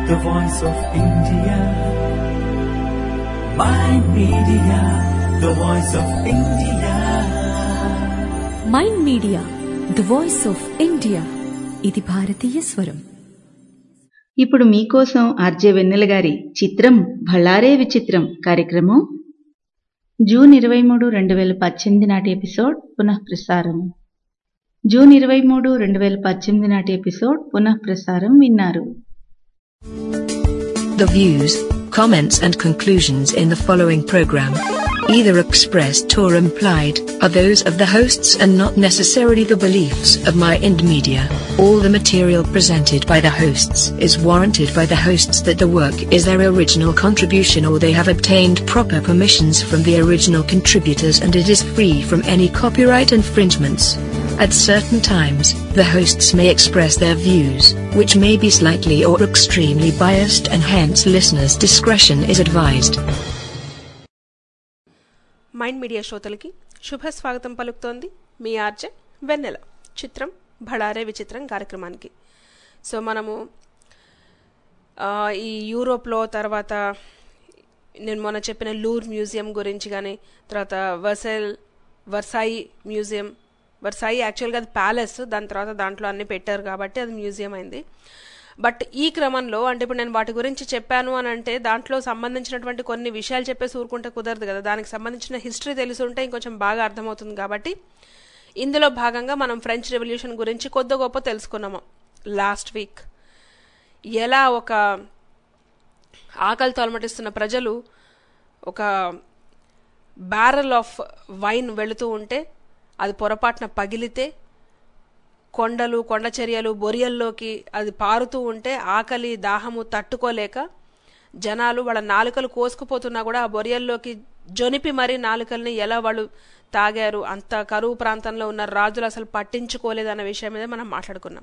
the voice of India. My media, the voice of India. MyInd media the voice of India ఇది భారతీయ స్వరం ఇప్పుడు మీకోసం RJ వెన్నెల గారి చిత్రం భళారే విచిత్రం కార్యక్రమం జూన్ ఇరవై మూడు రెండు వేల పద్దెనిమిది నాటి ఎపిసోడ్ పునః ప్రసారం జూన్ ఇరవై మూడు రెండు వేల పద్దెనిమిది నాటి ఎపిసోడ్ పునః ప్రసారం విన్నారు The views, comments, and conclusions in the following program, either expressed or implied, are those of the hosts and not necessarily the beliefs of My Ind Media. All the material presented by the hosts is warranted by the hosts that the work is their original contribution or they have obtained proper permissions from the original contributors and it is free from any copyright infringements. At certain times, the hosts may express their views, which may be slightly or extremely biased and hence listeners' discretion is advised. MyInd media శ్రోతలకి శుభ స్వాగతం పలుకుతోంది మీ RJ వెన్నెల చిత్రం భడారే విచిత్రం కార్యక్రమానికి so మనము ఆ, ఈ యూరోప్లో తర్వాత నేను మొన్న చెప్పిన లూర్ మ్యూజియం గురించి కానీ తర్వాత వర్సెల్ వర్సాయి మ్యూజియం వర్సాయి యాక్చువల్గా అది ప్యాలెస్ దాని తర్వాత దాంట్లో అన్ని పెట్టారు కాబట్టి అది మ్యూజియం అయింది బట్ ఈ క్రమంలో అంటే ఇప్పుడు నేను వాటి గురించి చెప్పాను అని అంటే దాంట్లో సంబంధించినటువంటి కొన్ని విషయాలు చెప్పేసి ఊరుకుంటే కుదరదు కదా దానికి సంబంధించిన హిస్టరీ తెలిసి ఉంటే ఇంకొంచెం బాగా అర్థమవుతుంది కాబట్టి ఇందులో భాగంగా మనం ఫ్రెంచ్ రెవల్యూషన్ గురించి కొద్ది గొప్ప తెలుసుకున్నాము లాస్ట్ వీక్ ఎలా ఒక ఆకలితో అలమటిస్తున్న ప్రజలు ఒక బ్యారల్ ఆఫ్ వైన్ వెళుతూ ఉంటే అది పొరపాటున పగిలితే కొండలు కొండ చర్యలు బొరియల్లోకి అది పారుతూ ఉంటే ఆకలి దాహము తట్టుకోలేక జనాలు వాళ్ళ నాలుకలు కోసుకుపోతున్నా కూడా ఆ బొరియల్లోకి జొనిపి మరీ నాలుకల్ని ఎలా వాళ్ళు తాగారు అంత కరువు ప్రాంతంలో ఉన్న రాజులు అసలు పట్టించుకోలేదన్న విషయం మీద మనం మాట్లాడుకున్నాం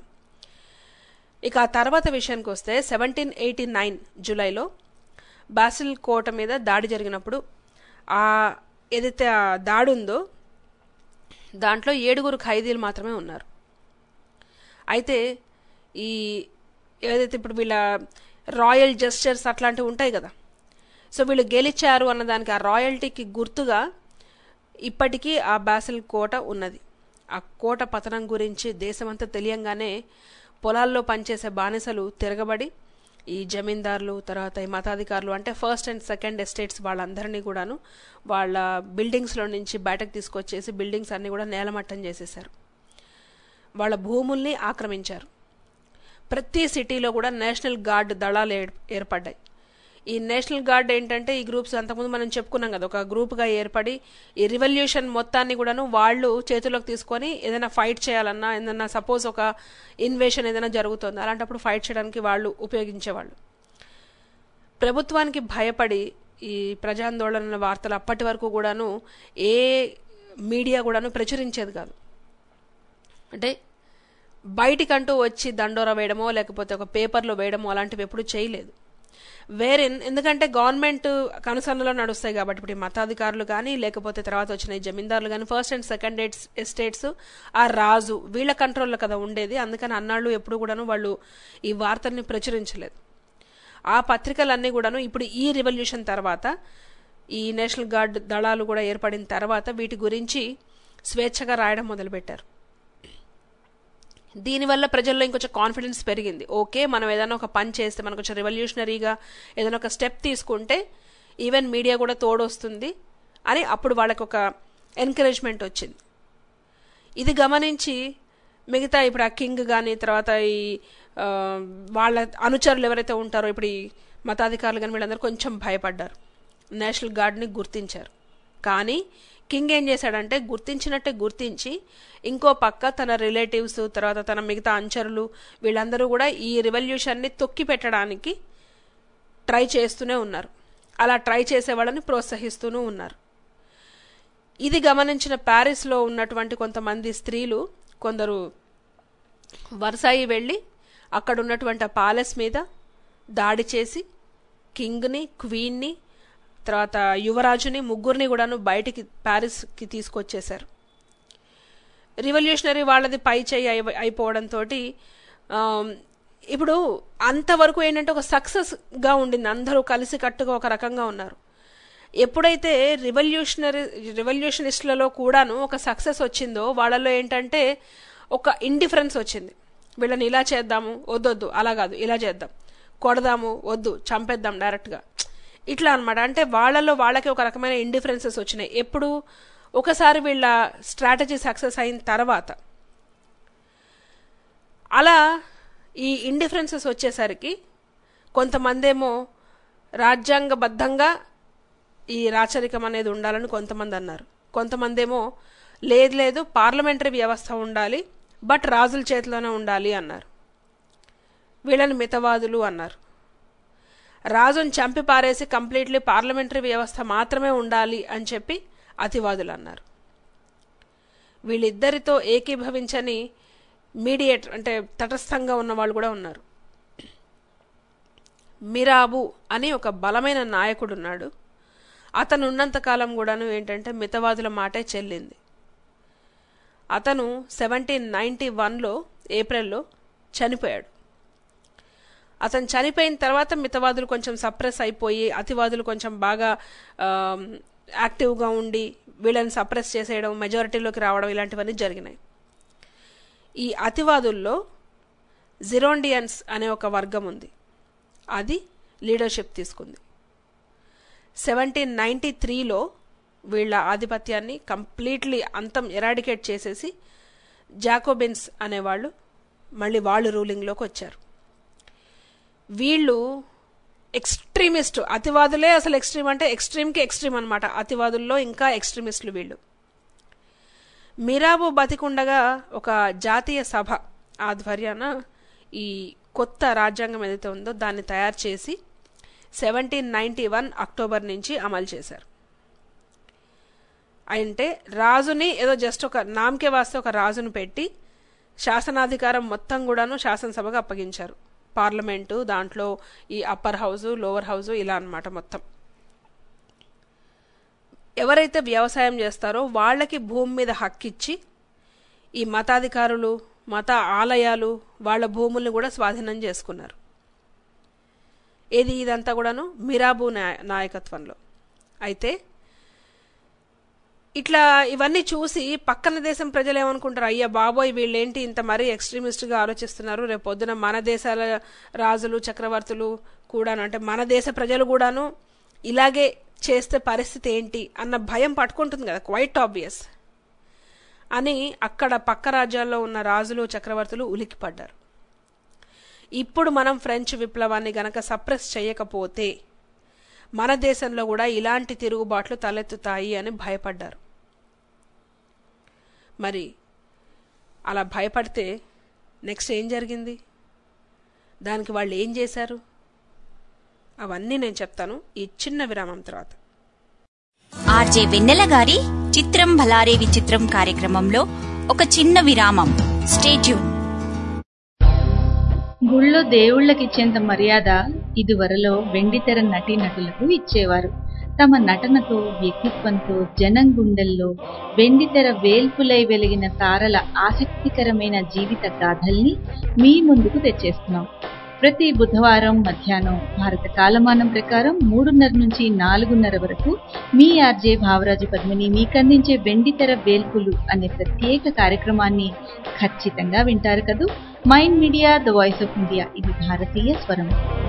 ఇక ఆ తర్వాత విషయానికి వస్తే సెవెంటీన్ ఎయిటీ నైన్ జూలైలో బాసిల్ కోట మీద దాడి జరిగినప్పుడు ఆ ఏదైతే ఆ దాడి ఉందో దాంట్లో ఏడుగురు ఖైదీలు మాత్రమే ఉన్నారు అయితే ఈ ఏదైతే ఇప్పుడు వీళ్ళ రాయల్ జస్టర్స్ అట్లాంటివి ఉంటాయి కదా సో వీళ్ళు గెలిచారు అన్నదానికి ఆ రాయల్టీకి గుర్తుగా ఇప్పటికీ ఆ బాసిల్ కోట ఉన్నది ఆ కోట పతనం గురించి దేశమంతా తెలియంగానే పొలాల్లో పనిచేసే బానిసలు తిరగబడి ఈ జమీందారులు తర్వాత ఈ మతాధికారులు అంటే ఫస్ట్ అండ్ సెకండ్ ఎస్టేట్స్ వాళ్ళందరినీ కూడాను వాళ్ళ బిల్డింగ్స్లో నుంచి బయటకు తీసుకొచ్చేసి బిల్డింగ్స్ అన్నీ కూడా నేలమట్టం చేసేశారు వాళ్ళ భూముల్ని ఆక్రమించారు ప్రతి సిటీలో కూడా నేషనల్ గార్డ్ దళాలు ఏర్- ఏర్పడ్డాయి ఈ నేషనల్ గార్డ్ ఏంటంటే ఈ గ్రూప్స్ అంతకుముందు మనం చెప్పుకున్నాం కదా ఒక గ్రూప్గా ఏర్పడి ఈ రివల్యూషన్ మొత్తాన్ని కూడాను వాళ్ళు చేతుల్లోకి తీసుకొని ఏదైనా ఫైట్ చేయాలన్నా ఏదైనా సపోజ్ ఒక ఇన్వేషన్ ఏదైనా జరుగుతుంది అలాంటప్పుడు ఫైట్ చేయడానికి వాళ్ళు ఉపయోగించేవాళ్ళు ప్రభుత్వానికి భయపడి ఈ ప్రజాందోళన వార్తలు అప్పటి వరకు కూడాను ఏ మీడియా కూడాను ప్రచురించేది కాదు అంటే బయటికంటూ వచ్చి దండోర వేయడమో లేకపోతే ఒక పేపర్లో వేయడమో అలాంటివి ఎప్పుడు చేయలేదు వేరే ఎందుకంటే గవర్నమెంట్ కనుసన్నలో నడుస్తాయి కాబట్టి ఇప్పుడు ఈ మతాధికారులు కానీ లేకపోతే తర్వాత వచ్చిన ఈ జమీందారులు కానీ ఫస్ట్ అండ్ సెకండ్ ఎస్టేట్స్ ఆ రాజు వీళ్ళ కంట్రోల్లో కదా ఉండేది అందుకని అన్నాళ్ళు ఎప్పుడు కూడాను వాళ్ళు ఈ వార్తల్ని ప్రచురించలేదు ఆ పత్రికలన్నీ కూడాను ఇప్పుడు ఈ రివల్యూషన్ తర్వాత ఈ నేషనల్ గార్డ్ దళాలు కూడా ఏర్పడిన తర్వాత వీటి గురించి స్వేచ్ఛగా రాయడం మొదలుపెట్టారు దీనివల్ల ప్రజల్లో ఇంకొంచెం కాన్ఫిడెన్స్ పెరిగింది ఓకే మనం ఏదైనా ఒక పని చేస్తే మనకు కొంచెం రెవల్యూషనరీగా ఏదైనా ఒక స్టెప్ తీసుకుంటే ఈవెన్ మీడియా కూడా తోడొస్తుంది అని అప్పుడు వాళ్ళకి ఒక ఎంకరేజ్మెంట్ వచ్చింది ఇది గమనించి మిగతా ఇప్పుడు ఆ కింగ్ కానీ తర్వాత ఈ ఆ, వాళ్ళ అనుచరులు ఎవరైతే ఉంటారో ఇప్పుడు ఈ మతాధికారులు కానీ వీళ్ళందరూ కొంచెం భయపడ్డారు నేషనల్ గార్డ్ని గుర్తించారు కానీ కింగ్ ఏం చేశాడంటే గుర్తించినట్టే గుర్తించి ఇంకో పక్క తన రిలేటివ్స్ తర్వాత తన మిగతా అంచరులు వీళ్ళందరూ కూడా ఈ రివల్యూషన్ని తొక్కి పెట్టడానికి ట్రై చేస్తూనే ఉన్నారు అలా ట్రై చేసే వాళ్ళని ప్రోత్సహిస్తూనూ ఉన్నారు ఇది గమనించిన ప్యారిస్లో ఉన్నటువంటి కొంతమంది స్త్రీలు కొందరు వర్సాయి వెళ్ళి అక్కడ ఉన్నటువంటి ఆ ప్యాలెస్ మీద దాడి చేసి కింగ్ని క్వీన్ని తర్వాత యువరాజుని ముగ్గురిని కూడాను బయటికి ప్యారిస్కి తీసుకొచ్చేశారు రివల్యూషనరీ వాళ్ళది పై చేయి అయి అయిపోవడంతో ఇప్పుడు అంతవరకు ఏంటంటే ఒక సక్సెస్గా ఉండింది అందరూ కలిసి కట్టుగా ఒక రకంగా ఉన్నారు ఎప్పుడైతే రివల్యూషనరీ రివల్యూషనిస్టులలో కూడాను ఒక సక్సెస్ వచ్చిందో వాళ్ళలో ఏంటంటే ఒక ఇండిఫరెన్స్ వచ్చింది వీళ్ళని ఇలా చేద్దాము వద్దొద్దు అలా కాదు ఇలా చేద్దాం కొడదాము వద్దు చంపేద్దాం డైరెక్ట్గా ఇట్లా అనమాట అంటే వాళ్ళలో వాళ్ళకి ఒక రకమైన ఇండిఫరెన్సెస్ వచ్చినాయి ఎప్పుడు ఒకసారి వీళ్ళ స్ట్రాటజీ సక్సెస్ అయిన తర్వాత అలా ఈ ఇండిఫరెన్సెస్ వచ్చేసరికి కొంతమందేమో రాజ్యాంగబద్ధంగా ఈ రాచరికం అనేది ఉండాలని కొంతమంది అన్నారు కొంతమంది ఏమో లేదు లేదు పార్లమెంటరీ వ్యవస్థ ఉండాలి బట్ రాజుల చేతిలోనే ఉండాలి అన్నారు వీళ్ళని మితవాదులు అన్నారు రాజుని చంపి పారేసి కంప్లీట్లీ పార్లమెంటరీ వ్యవస్థ మాత్రమే ఉండాలి అని చెప్పి అతివాదులు అన్నారు వీళ్ళిద్దరితో ఏకీభవించని మీడియేటర్ అంటే తటస్థంగా ఉన్న వాళ్ళు కూడా ఉన్నారు మిరాబు అని ఒక బలమైన నాయకుడు ఉన్నాడు అతను ఉన్నంతకాలం కూడాను ఏంటంటే మితవాదుల మాటే చెల్లింది అతను సెవెంటీన్ నైంటీ వన్లో ఏప్రిల్లో చనిపోయాడు అతను చనిపోయిన తర్వాత మితవాదులు కొంచెం సప్రెస్ అయిపోయి అతివాదులు కొంచెం బాగా యాక్టివ్గా ఉండి వీళ్ళని సప్రెస్ చేసేయడం మెజారిటీలోకి రావడం ఇలాంటివన్నీ జరిగినాయి ఈ అతివాదుల్లో జిరోండియన్స్ అనే ఒక వర్గం ఉంది అది లీడర్షిప్ తీసుకుంది సెవెంటీన్ నైంటీ త్రీలో వీళ్ళ ఆధిపత్యాన్ని కంప్లీట్లీ అంతం ఎరాడికేట్ చేసేసి జాకోబిన్స్ అనేవాళ్ళు మళ్ళీ వాళ్ళు రూలింగ్లోకి వచ్చారు వీళ్ళు ఎక్స్ట్రీమిస్ట్ అతివాదులే అసలు ఎక్స్ట్రీమ్ అంటే ఎక్స్ట్రీమ్కి ఎక్స్ట్రీమ్ అనమాట అతివాదుల్లో ఇంకా ఎక్స్ట్రీమిస్టులు వీళ్ళు మిరాబు బతికుండగా ఒక జాతీయ సభ ఆధ్వర్యాన ఈ కొత్త రాజ్యాంగం ఏదైతే ఉందో దాన్ని తయారు చేసి సెవెంటీన్ నైంటీ వన్ అక్టోబర్ నుంచి అమలు చేశారు అంటే రాజుని ఏదో జస్ట్ ఒక నామకే వాస్తే ఒక రాజును పెట్టి శాసనాధికారం మొత్తం కూడాను శాసనసభకు అప్పగించారు పార్లమెంటు దాంట్లో ఈ అప్పర్ హౌజు లోవర్ హౌజు ఇలా అనమాట మొత్తం ఎవరైతే వ్యవసాయం చేస్తారో వాళ్ళకి భూమి మీద హక్కిచ్చి ఈ మతాధికారులు మత ఆలయాలు వాళ్ళ భూముల్ని కూడా స్వాధీనం చేసుకున్నారు ఏది ఇదంతా కూడాను మిరాబు నాయకత్వంలో అయితే ఇట్లా ఇవన్నీ చూసి పక్కన దేశం ప్రజలు ఏమనుకుంటారు అయ్యా బాబోయ్ వీళ్ళేంటి ఇంత మరీ ఎక్స్ట్రీమిస్ట్గా ఆలోచిస్తున్నారు రేపు పొద్దున మన దేశాల రాజులు చక్రవర్తులు కూడాను అంటే మన దేశ ప్రజలు కూడాను ఇలాగే చేస్తే పరిస్థితి ఏంటి అన్న భయం పట్టుకుంటుంది కదా క్వైట్ ఆబ్వియస్ అని అక్కడ పక్క రాజ్యాల్లో ఉన్న రాజులు చక్రవర్తులు ఉలిక్కిపడ్డారు ఇప్పుడు మనం ఫ్రెంచ్ విప్లవాన్ని గనక సప్రెస్ చేయకపోతే మన దేశంలో కూడా ఇలాంటి తిరుగుబాట్లు తలెత్తుతాయి అని భయపడ్డారు మరి అలా భయపడితే నెక్స్ట్ ఏం జరిగింది దానికి వాళ్ళు ఏం చేశారు అవన్నీ నేను చెప్తాను ఈ చిన్న విరామం తర్వాత ఆర్జే వెన్నెల గారి చిత్రం భలారే విచిత్రం కార్యక్రమంలో ఒక చిన్న విరామం స్టేట్యూన్ గుళ్ళో దేవుళ్ళకిచ్చేంత మర్యాద ఇదివరలో వెండితెర నటీనటులకు ఇచ్చేవారు తమ నటనతో వ్యక్తిత్వంతో జనం గుండెల్లో వెండితెర వేల్పులై వెలిగిన తారల ఆసక్తికరమైన జీవిత గాథల్ని మీ ముందుకు తెచ్చేస్తున్నాం ప్రతి బుధవారం మధ్యాహ్నం భారత కాలమానం ప్రకారం మూడున్నర నుంచి నాలుగున్నర వరకు మీ ఆర్జే భావరాజు పద్మిని మీకందించే వెండితెర వేల్పులు అనే ప్రత్యేక కార్యక్రమాన్ని ఖచ్చితంగా వింటారు కదూ MyInd media the voice of India ఇది భారతీయ స్వరం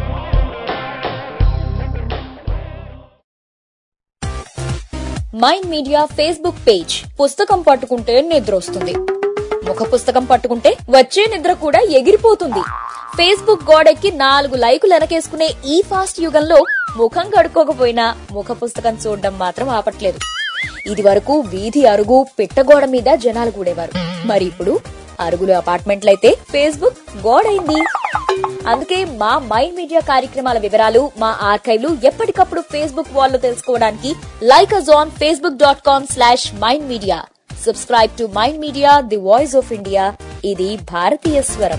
మైండ్ మీడియా ఫేస్బుక్ పేజ్ పుస్తకం పట్టుకుంటే నిద్ర వస్తుంది ముఖ పుస్తకం పట్టుకుంటే వచ్చే నిద్ర కూడా ఎగిరిపోతుంది ఫేస్బుక్ గోడెక్కి నాలుగు లైకులు వెనకేసుకునే ఈ ఫాస్ట్ యుగంలో ముఖం కడుక్కోకపోయినా ముఖ పుస్తకం చూడడం మాత్రం ఆపట్లేదు ఇది వరకు వీధి అరుగు పిట్టగోడ మీద జనాలు కూడేవారు మరి ఇప్పుడు అరుగులు అపార్ట్మెంట్లయితే ఫేస్బుక్ గోడైంది అందుకే మా మైండ్ మీడియా కార్యక్రమాల వివరాలు మా ఆర్కైవ్లు ఎప్పటికప్పుడు ఫేస్బుక్ వాల్లో తెలుసుకోవడానికి like us on Facebook dot com slash MyInd media subscribe to MyInd media the voice of India ఇది భారతీయ స్వరం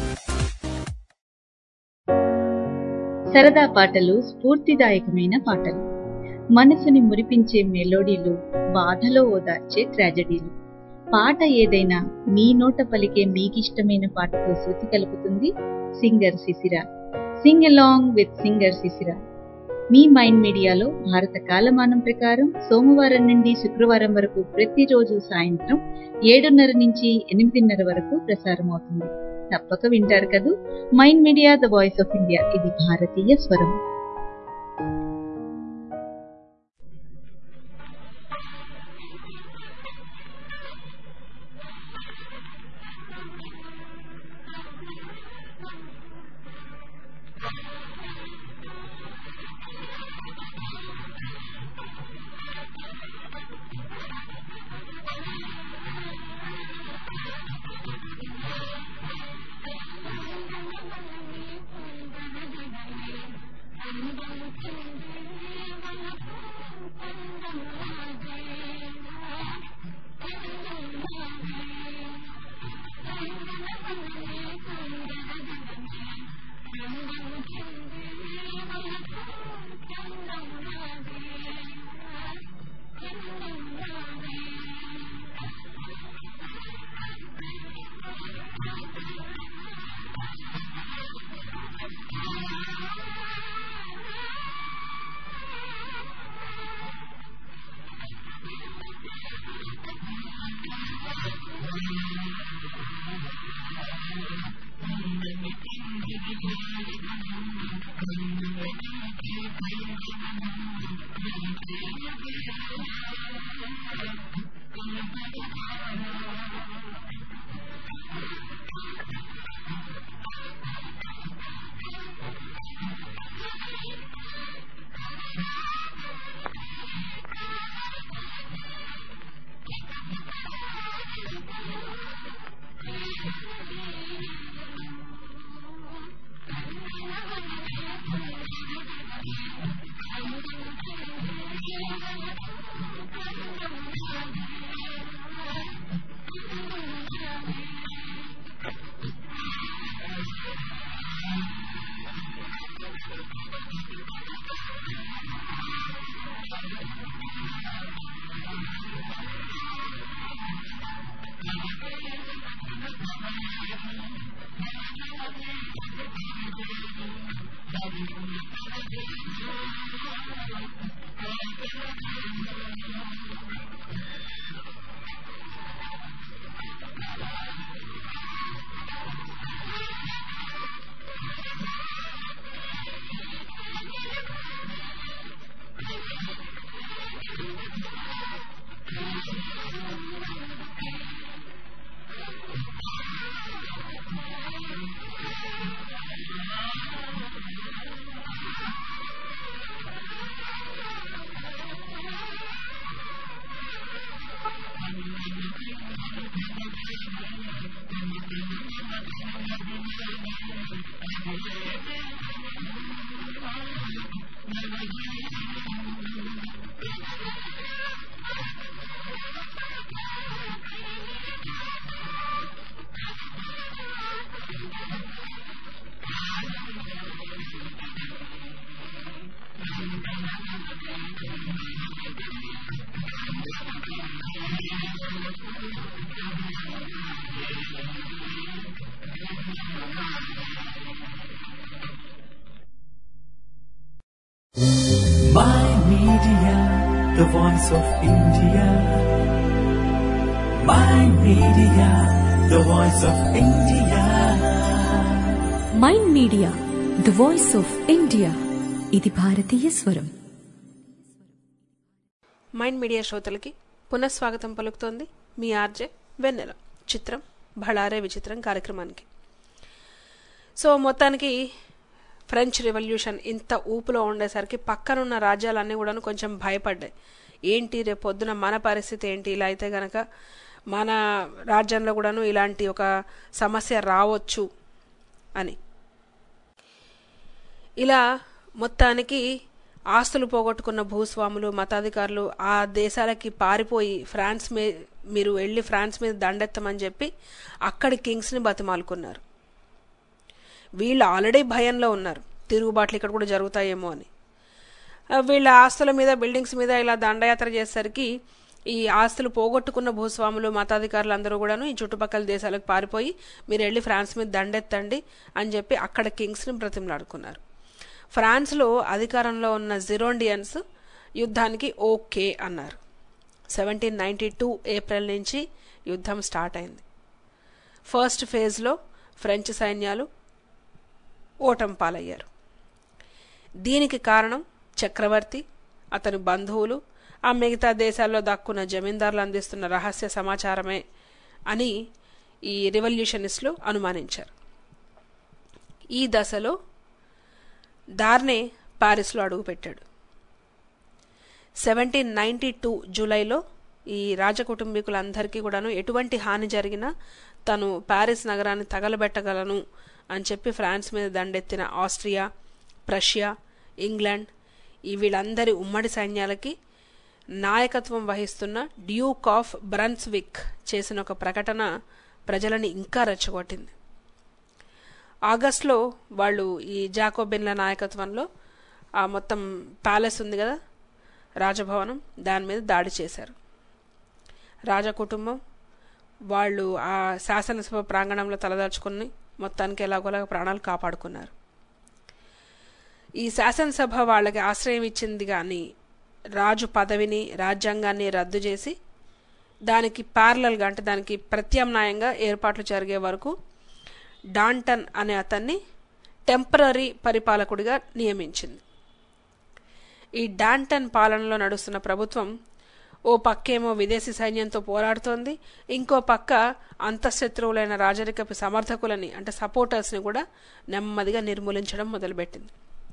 సరదా పాటలు స్ఫూర్తిదాయకమైన పాటలు మనసుని మురిపించే మెలోడీలు బాధలో ఓదార్చే ట్రాజడీలు పాట ఏదైనా మీ నోట పలికే మీకిష్టమైన పాటతో శృతి కలుపుతుంది సింగర్ శిశిర సింగ్ అలాంగ్ విత్ సింగర్ శిశిర మీ మైండ్ మీడియాలో భారత కాలమానం ప్రకారం సోమవారం నుండి శుక్రవారం వరకు ప్రతిరోజు సాయంత్రం ఏడున్నర నుంచి ఎనిమిదిన్నర వరకు ప్రసారం అవుతుంది తప్పక వింటారు కదూ MyInd media the voice of India ఇది భారతీయ స్వరం My Media, the voice of India. My Media, the voice of India. MyInd media the voice of India ఇది భారతీయ స్వరం మైండ్ మీడియా శ్రోతలకి పునఃస్వాగతం పలుకుతోంది మీ ఆర్జే వెన్నెల చిత్రం భళారే విచిత్రం కార్యక్రమానికి సో మొత్తానికి ఫ్రెంచ్ రెవల్యూషన్ ఇంత ఊపులో ఉండేసరికి పక్కనున్న రాజ్యాలన్నీ కూడా కొంచెం భయపడ్డాయి ఏంటి రేపు పొద్దున మన పరిస్థితి ఏంటి ఇలా అయితే గనక మన రాజ్యంలో కూడాను ఇలాంటి ఒక సమస్య రావచ్చు అని ఇలా మొత్తానికి ఆస్తులు పోగొట్టుకున్న భూస్వాములు మతాధికారులు ఆ దేశాలకి పారిపోయి ఫ్రాన్స్ మీ మీరు వెళ్ళి ఫ్రాన్స్ మీద దండెత్తమని చెప్పి అక్కడి కింగ్స్ని బతిమాలుకున్నారు వీళ్ళు ఆల్రెడీ భయంలో ఉన్నారు తిరుగుబాట్లు ఇక్కడ కూడా జరుగుతాయేమో అని ఆ, వీళ్ళ ఆస్తుల మీద బిల్డింగ్స్ మీద ఇలా దండయాత్ర చేసేసరికి ఈ ఆస్తులు పోగొట్టుకున్న భూస్వాములు మతాధికారులు అందరూ కూడాను ఈ చుట్టుపక్కల దేశాలకు పారిపోయి మీరు వెళ్ళి ఫ్రాన్స్ మీద దండెత్తండి అని చెప్పి అక్కడ కింగ్స్ని బ్రతిమలాడుకున్నారు ఫ్రాన్స్లో అధికారంలో ఉన్న జిరోండియన్స్ యుద్ధానికి ఓకే అన్నారు సెవెంటీన్ నైంటీ టూ ఏప్రిల్ నుంచి యుద్ధం స్టార్ట్ అయింది ఫస్ట్ ఫేజ్లో ఫ్రెంచ్ సైన్యాలు ఓటం పాలయ్యారు దీనికి కారణం చక్రవర్తి అతని బంధువులు ఆ మిగతా దేశాల్లో దాక్కున్న జమీందారులు అందిస్తున్న రహస్య సమాచారమే అని ఈ రివల్యూషనిస్టులు అనుమానించారు ఈ దశలో దార్నే ప్యారిస్లో అడుగుపెట్టాడు సెవెంటీన్ నైంటీ టూ జూలైలో ఈ రాజకుటుంబీకులందరికీ కూడాను ఎటువంటి హాని జరిగినా తను ప్యారిస్ నగరాన్ని తగలబెట్టగలను అని చెప్పి ఫ్రాన్స్ మీద దండెత్తిన ఆస్ట్రియా ప్రషియా ఇంగ్లాండ్ ఈ వీళ్ళందరి ఉమ్మడి సైన్యాలకి నాయకత్వం వహిస్తున్న డ్యూక్ ఆఫ్ బ్రన్స్విక్ చేసిన ఒక ప్రకటన ప్రజలని ఇంకా రెచ్చగొట్టింది ఆగస్ట్లో వాళ్ళు ఈ జాకోబిన్ల నాయకత్వంలో ఆ మొత్తం ప్యాలెస్ ఉంది కదా రాజభవనం దాని మీద దాడి చేశారు రాజకుటుంబం వాళ్ళు ఆ శాసనసభ ప్రాంగణంలో తలదాచుకుని మొత్తానికి ఎలాగోలాగా ప్రాణాలు కాపాడుకున్నారు ఈ శాసనసభ వాళ్ళకి ఆశ్రయం ఇచ్చింది కానీ రాజు పదవిని రాజ్యాంగాన్ని రద్దు చేసి దానికి ప్యారలల్గా అంటే దానికి ప్రత్యామ్నాయంగా ఏర్పాట్లు జరిగే వరకు డాంటన్ అనే అతన్ని టెంపరీ పరిపాలకుడిగా నియమించింది ఈ డాంటన్ పాలనలో నడుస్తున్న ప్రభుత్వం ఓ పక్కేమో విదేశీ సైన్యంతో పోరాడుతోంది ఇంకో పక్క అంతఃశత్రువులైన రాజరికపు సమర్థకులని అంటే సపోర్టర్స్ని కూడా నెమ్మదిగా నిర్మూలించడం మొదలుపెట్టింది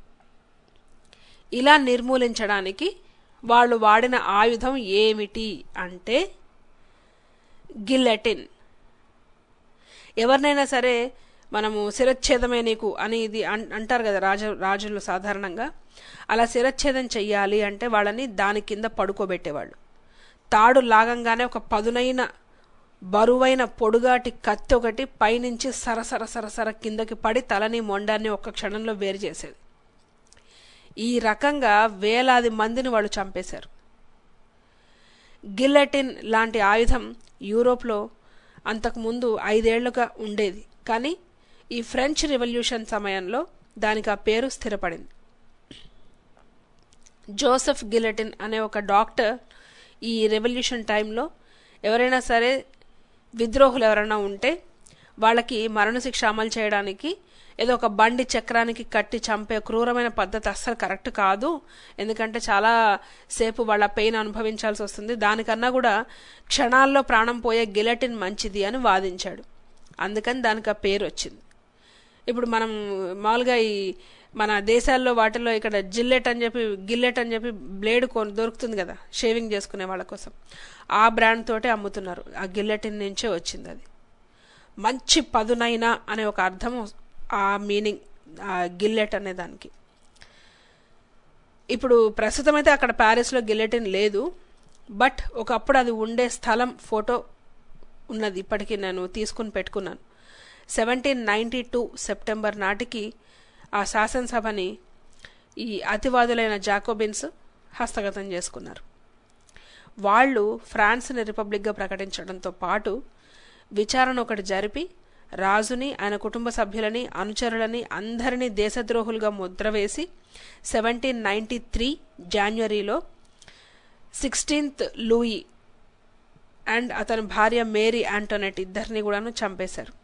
ఇలా నిర్మూలించడానికి వాళ్ళు వాడిన ఆయుధం ఏమిటి అంటే గిల్లెటిన్ ఎవరినైనా సరే మనము శిరచ్ఛేదమే నీకు అని ఇది అంటారు కదా రాజు రాజులు సాధారణంగా అలా శిరచ్ఛేదం చెయ్యాలి అంటే వాళ్ళని దాని కింద పడుకోబెట్టేవాళ్ళు తాడు లాగంగానే ఒక పదునైన బరువైన పొడుగాటి కత్తి ఒకటి పైనుంచి సరసర సరసర కిందకి పడి తలని మొండాన్ని ఒక్క క్షణంలో వేరు చేసేది ఈ రకంగా వేలాది మందిని వాళ్ళు చంపేశారు గిల్లెటిన్ లాంటి ఆయుధం యూరోప్లో అంతకుముందు ఐదేళ్లుగా ఉండేది కానీ ఈ ఫ్రెంచ్ రెవల్యూషన్ సమయంలో దానికి ఆ పేరు స్థిరపడింది జోసెఫ్ గిలెటిన్ అనే ఒక డాక్టర్ ఈ రెవల్యూషన్ టైంలో ఎవరైనా సరే విద్రోహులు ఎవరైనా ఉంటే వాళ్ళకి మరణశిక్ష అమలు చేయడానికి ఏదో ఒక బండి చక్రానికి కట్టి చంపే క్రూరమైన పద్ధతి అస్సలు కరెక్ట్ కాదు ఎందుకంటే చాలా సేపు వాళ్ళ పెయిన్ అనుభవించాల్సి వస్తుంది దానికన్నా కూడా క్షణాల్లో ప్రాణం పోయే గిలటిన్ మంచిది అని వాదించాడు అందుకని దానికి ఆ పేరు వచ్చింది ఇప్పుడు మనం మామూలుగా ఈ మన దేశాల్లో వాటిల్లో ఇక్కడ జిల్లెట్ అని చెప్పి గిల్లెట్ అని చెప్పి బ్లేడ్ కొ దొరుకుతుంది కదా షేవింగ్ చేసుకునే వాళ్ళ కోసం ఆ బ్రాండ్ తోటే అమ్ముతున్నారు ఆ గిల్లెటిన్ నుంచే వచ్చింది అది మంచి పదునైన అనే ఒక అర్థం ఆ మీనింగ్ ఆ గిల్లెట్ అనే దానికి ఇప్పుడు ప్రస్తుతం అయితే అక్కడ ప్యారిస్లో గిల్లెటిన్ లేదు బట్ ఒకప్పుడు అది ఉండే స్థలం ఫోటో ఉన్నది ఇప్పటికీ నేను తీసుకుని పెట్టుకున్నాను సెవెంటీన్ నైంటీ టూ సెప్టెంబర్ నాటికి ఆ శాసనసభని ఈ అతివాదులైన జాకోబిన్స్ హస్తగతం చేసుకున్నారు వాళ్ళు ఫ్రాన్స్ని రిపబ్లిక్గా ప్రకటించడంతో పాటు విచారణ ఒకటి జరిపి రాజుని ఆయన కుటుంబ సభ్యులని అనుచరులని అందరినీ దేశద్రోహులుగా ముద్ర వేసి సెవెంటీన్ నైంటీ త్రీ జాన్వరిలో సిక్స్టీన్త్ లూయి అండ్ అతని భార్య మేరీ యాంటోనెట్ ఇద్దరిని కూడాను చంపేశారు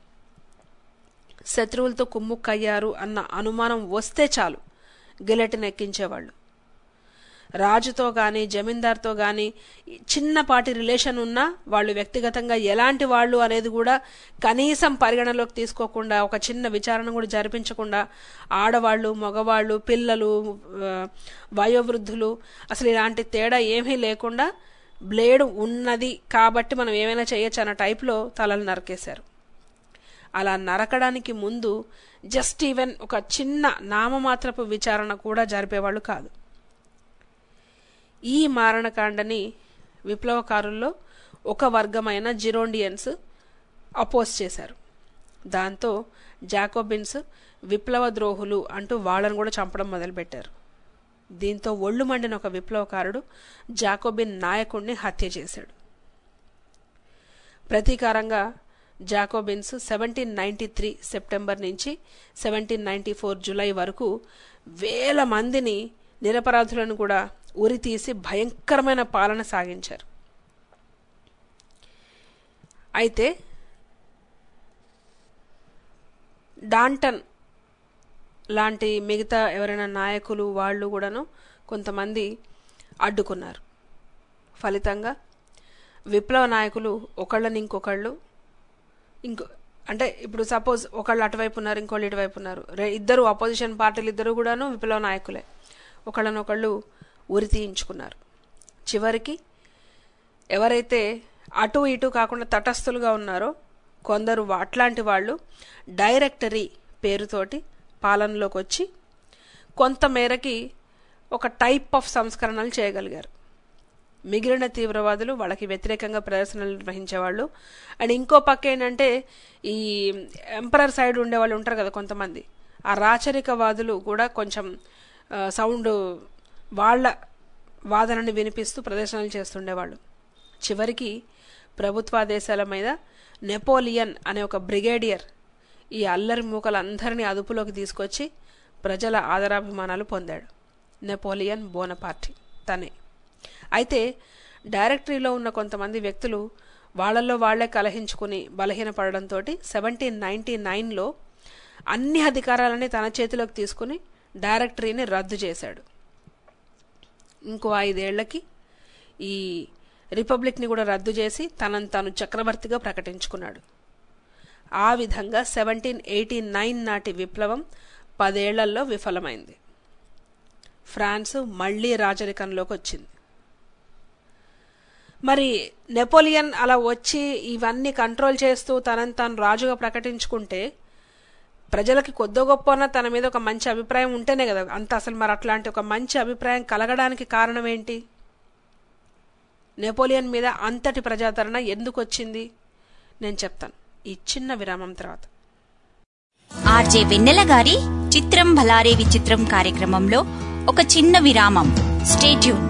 శత్రువులతో కుమ్ముక్కయ్యారు అన్న అనుమానం వస్తే చాలు గిలెటిన్ ఎక్కించేవాళ్ళు రాజుతో కానీ జమీందార్తో కానీ చిన్నపాటి రిలేషన్ ఉన్నా వాళ్ళు వ్యక్తిగతంగా ఎలాంటి వాళ్ళు అనేది కూడా కనీసం పరిగణలోకి తీసుకోకుండా ఒక చిన్న విచారణ కూడా జరిపించకుండా ఆడవాళ్ళు మగవాళ్ళు పిల్లలు వయోవృద్ధులు అసలు ఇలాంటి తేడా ఏమీ లేకుండా బ్లేడ్ ఉన్నది కాబట్టి మనం ఏమైనా చేయొచ్చు అన్న టైప్లో తలలు నరకేశారు అలా నరకడానికి ముందు జస్ట్ ఈవెన్ ఒక చిన్న నామమాత్రపు విచారణ కూడా జరిపేవాళ్ళు కాదు ఈ మారణకాండని విప్లవకారుల్లో ఒక వర్గమైన జిరోండియన్స్ అపోజ్ చేశారు దాంతో జాకోబిన్స్ విప్లవ ద్రోహులు అంటూ వాళ్ళను కూడా చంపడం మొదలుపెట్టారు దీంతో ఒళ్ళు మండిన ఒక విప్లవకారుడు జాకోబిన్ నాయకుడిని హత్య చేశాడు ప్రతీకారంగా Jacobins seventeen ninety three September నుంచి సెవెంటీన్ నైంటీ ఫోర్ జులై వరకు వేల మందిని నిరపరాధులను కూడా ఉరి తీసి భయంకరమైన పాలన సాగించారు అయితే డాంటన్ లాంటి మిగతా ఎవరైనా నాయకులు వాళ్ళు కూడాను కొంతమంది అడ్డుకున్నారు ఫలితంగా విప్లవ నాయకులు ఒకళ్ళని ఇంకొకళ్ళు ఇంకో అంటే ఇప్పుడు సపోజ్ ఒకళ్ళు అటువైపు ఉన్నారు ఇంకోళ్ళు ఇటువైపు ఉన్నారు రే- ఇద్దరు అపోజిషన్ పార్టీలు ఇద్దరు కూడాను విప్లవ నాయకులే ఒకళ్ళనొకళ్ళు ఉరి తీయించుకున్నారు చివరికి ఎవరైతే అటు ఇటు కాకుండా తటస్థులుగా ఉన్నారో కొందరు వా- అట్లాంటి వాళ్ళు డైరెక్టరీ పేరుతోటి పాలనలోకి వచ్చి కొంత మేరకి ఒక టైప్ ఆఫ్ సంస్కరణలు చేయగలిగారు మిగిలిన తీవ్రవాదులు వాళ్ళకి వ్యతిరేకంగా ప్రదర్శనలు నిర్వహించేవాళ్ళు అండ్ ఇంకో పక్క ఏంటంటే ఈ ఎంపరర్ సైడ్ ఉండేవాళ్ళు ఉంటారు కదా కొంతమంది ఆ రాచరికవాదులు కూడా కొంచెం ఆ, సౌండ్ వాళ్ళ వాదనని వినిపిస్తూ ప్రదర్శనలు చేస్తుండేవాళ్ళు చివరికి ప్రభుత్వాదేశాల మీద నెపోలియన్ అనే ఒక బ్రిగేడియర్ ఈ అల్లరి మూకలందరినీ అదుపులోకి తీసుకొచ్చి ప్రజల ఆదరాభిమానాలు పొందాడు నెపోలియన్ బోనపార్టీ తనే అయితే డైరెక్టరీలో ఉన్న కొంతమంది వ్యక్తులు వాళ్ళల్లో వాళ్లే కలహించుకుని బలహీనపడడంతో సెవెంటీన్ నైన్టీ నైన్లో అన్ని అధికారాలని తన చేతిలోకి తీసుకుని డైరెక్టరీని రద్దు చేశాడు ఇంకో ఐదేళ్లకి ఈ రిపబ్లిక్ని కూడా రద్దు చేసి తనను తాను చక్రవర్తిగా ప్రకటించుకున్నాడు ఆ విధంగా సెవెంటీన్ ఎయిటీ నైన్ నాటి విప్లవం పదేళ్లలో విఫలమైంది ఫ్రాన్స్ మళ్లీ రాజరికంలోకి వచ్చింది మరి నెపోలియన్ అలా వచ్చి ఇవన్నీ కంట్రోల్ చేస్తూ తనని తాను రాజుగా ప్రకటించుకుంటే ప్రజలకి కొద్దో గొప్పన తన మీద ఒక మంచి అభిప్రాయం ఉంటేనే కదా అంత అసలు మరి అట్లాంటి ఒక మంచి అభిప్రాయం కలగడానికి కారణం ఏంటి నెపోలియన్ మీద అంతటి ప్రజాదరణ ఎందుకు వచ్చింది నేను చెప్తాను ఈ చిన్న విరామం తర్వాత ఆర్జే వెన్నెల గారి చిత్రం భలారే విచిత్రం కార్యక్రమంలో ఒక చిన్న విరామం స్టేట్యూన్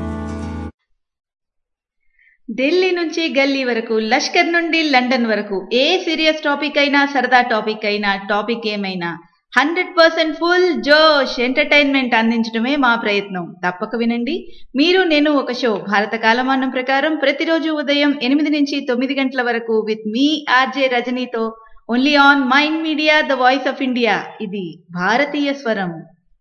ఢిల్లీ నుంచి గల్లీ వరకు లష్కర్ నుండి లండన్ వరకు ఏ సీరియస్ టాపిక్ అయినా సరదా టాపిక్ అయినా టాపిక్ ఏమైనా హండ్రెడ్ పర్సెంట్ ఫుల్ జోష్ ఎంటర్టైన్మెంట్ అందించడమే మా ప్రయత్నం తప్పక వినండి మీరు నేను ఒక షో భారత కాలమానం ప్రకారం ప్రతిరోజు ఉదయం ఎనిమిది నుంచి తొమ్మిది గంటల వరకు విత్ మీ ఆర్జే రజనీతో only on MyInd media the voice of India ఇది భారతీయ స్వరం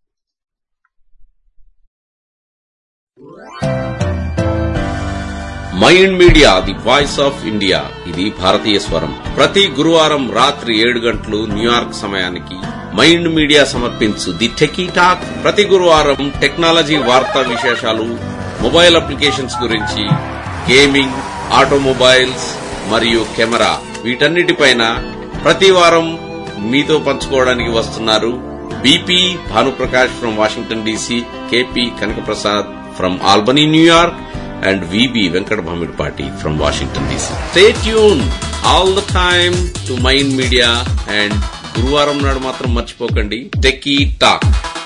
MyInd media the voice of India ఇది భారతీయ స్వరం ప్రతి గురువారం రాత్రి ఏడు గంటలు న్యూయార్క్ సమయానికి మైండ్ మీడియా సమర్పించు ది టెకీ టాక్ ప్రతి గురువారం టెక్నాలజీ వార్తా విశేషాలు మొబైల్ అప్లికేషన్స్ గురించి గేమింగ్ ఆటోమొబైల్స్ మరియు కెమెరా వీటన్నిటిపైన ప్రతి వారం మీతో పంచుకోవడానికి వస్తున్నారు BP Bhanuprakash from Washington DC KP Kanakaprasad from Albany New York and VB Venkat Bhamidpati from Washington DC. Stay tuned all the time to Mind Media and గురువారం నాడు మాత్రం మర్చిపోకండి టెకీ టాక్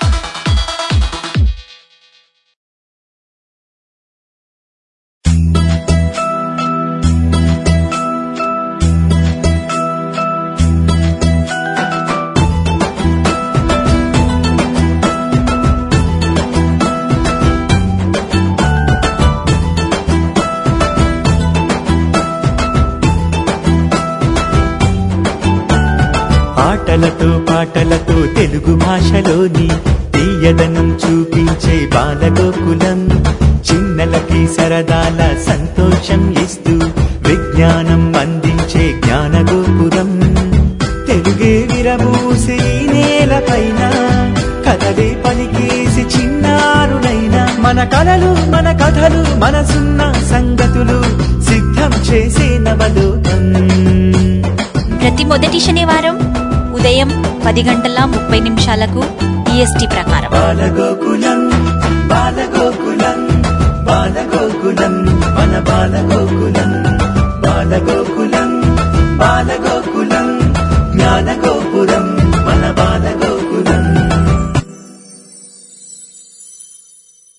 ఆటలతో పాటలతో తెలుగు భాషలోని తీయదనం చూపించే బాలగోకులం చిన్నలకి సరదాల సంతోషం ఇస్తూ విజ్ఞానం అందించే జ్ఞానగోపురం తెలుగే విరమూసి ఈ నేలపైన కథలే పలికేసి చిన్నారులైన మన కలలు మన కథలు మనసున్న సంగతులు సిద్ధం చేసే నవలోకం ప్రతి మొదటి శనివారం ఉదయం పది గంటల ముప్పై నిమిషాలకు ఈఎస్టీ ప్రకారం బాలగోకులం బాలగోకులం బాలగోకులం మన బాలగోకులం బాలగోకులం బాలగోకులం జ్ఞానగోపురం మన Balagokulam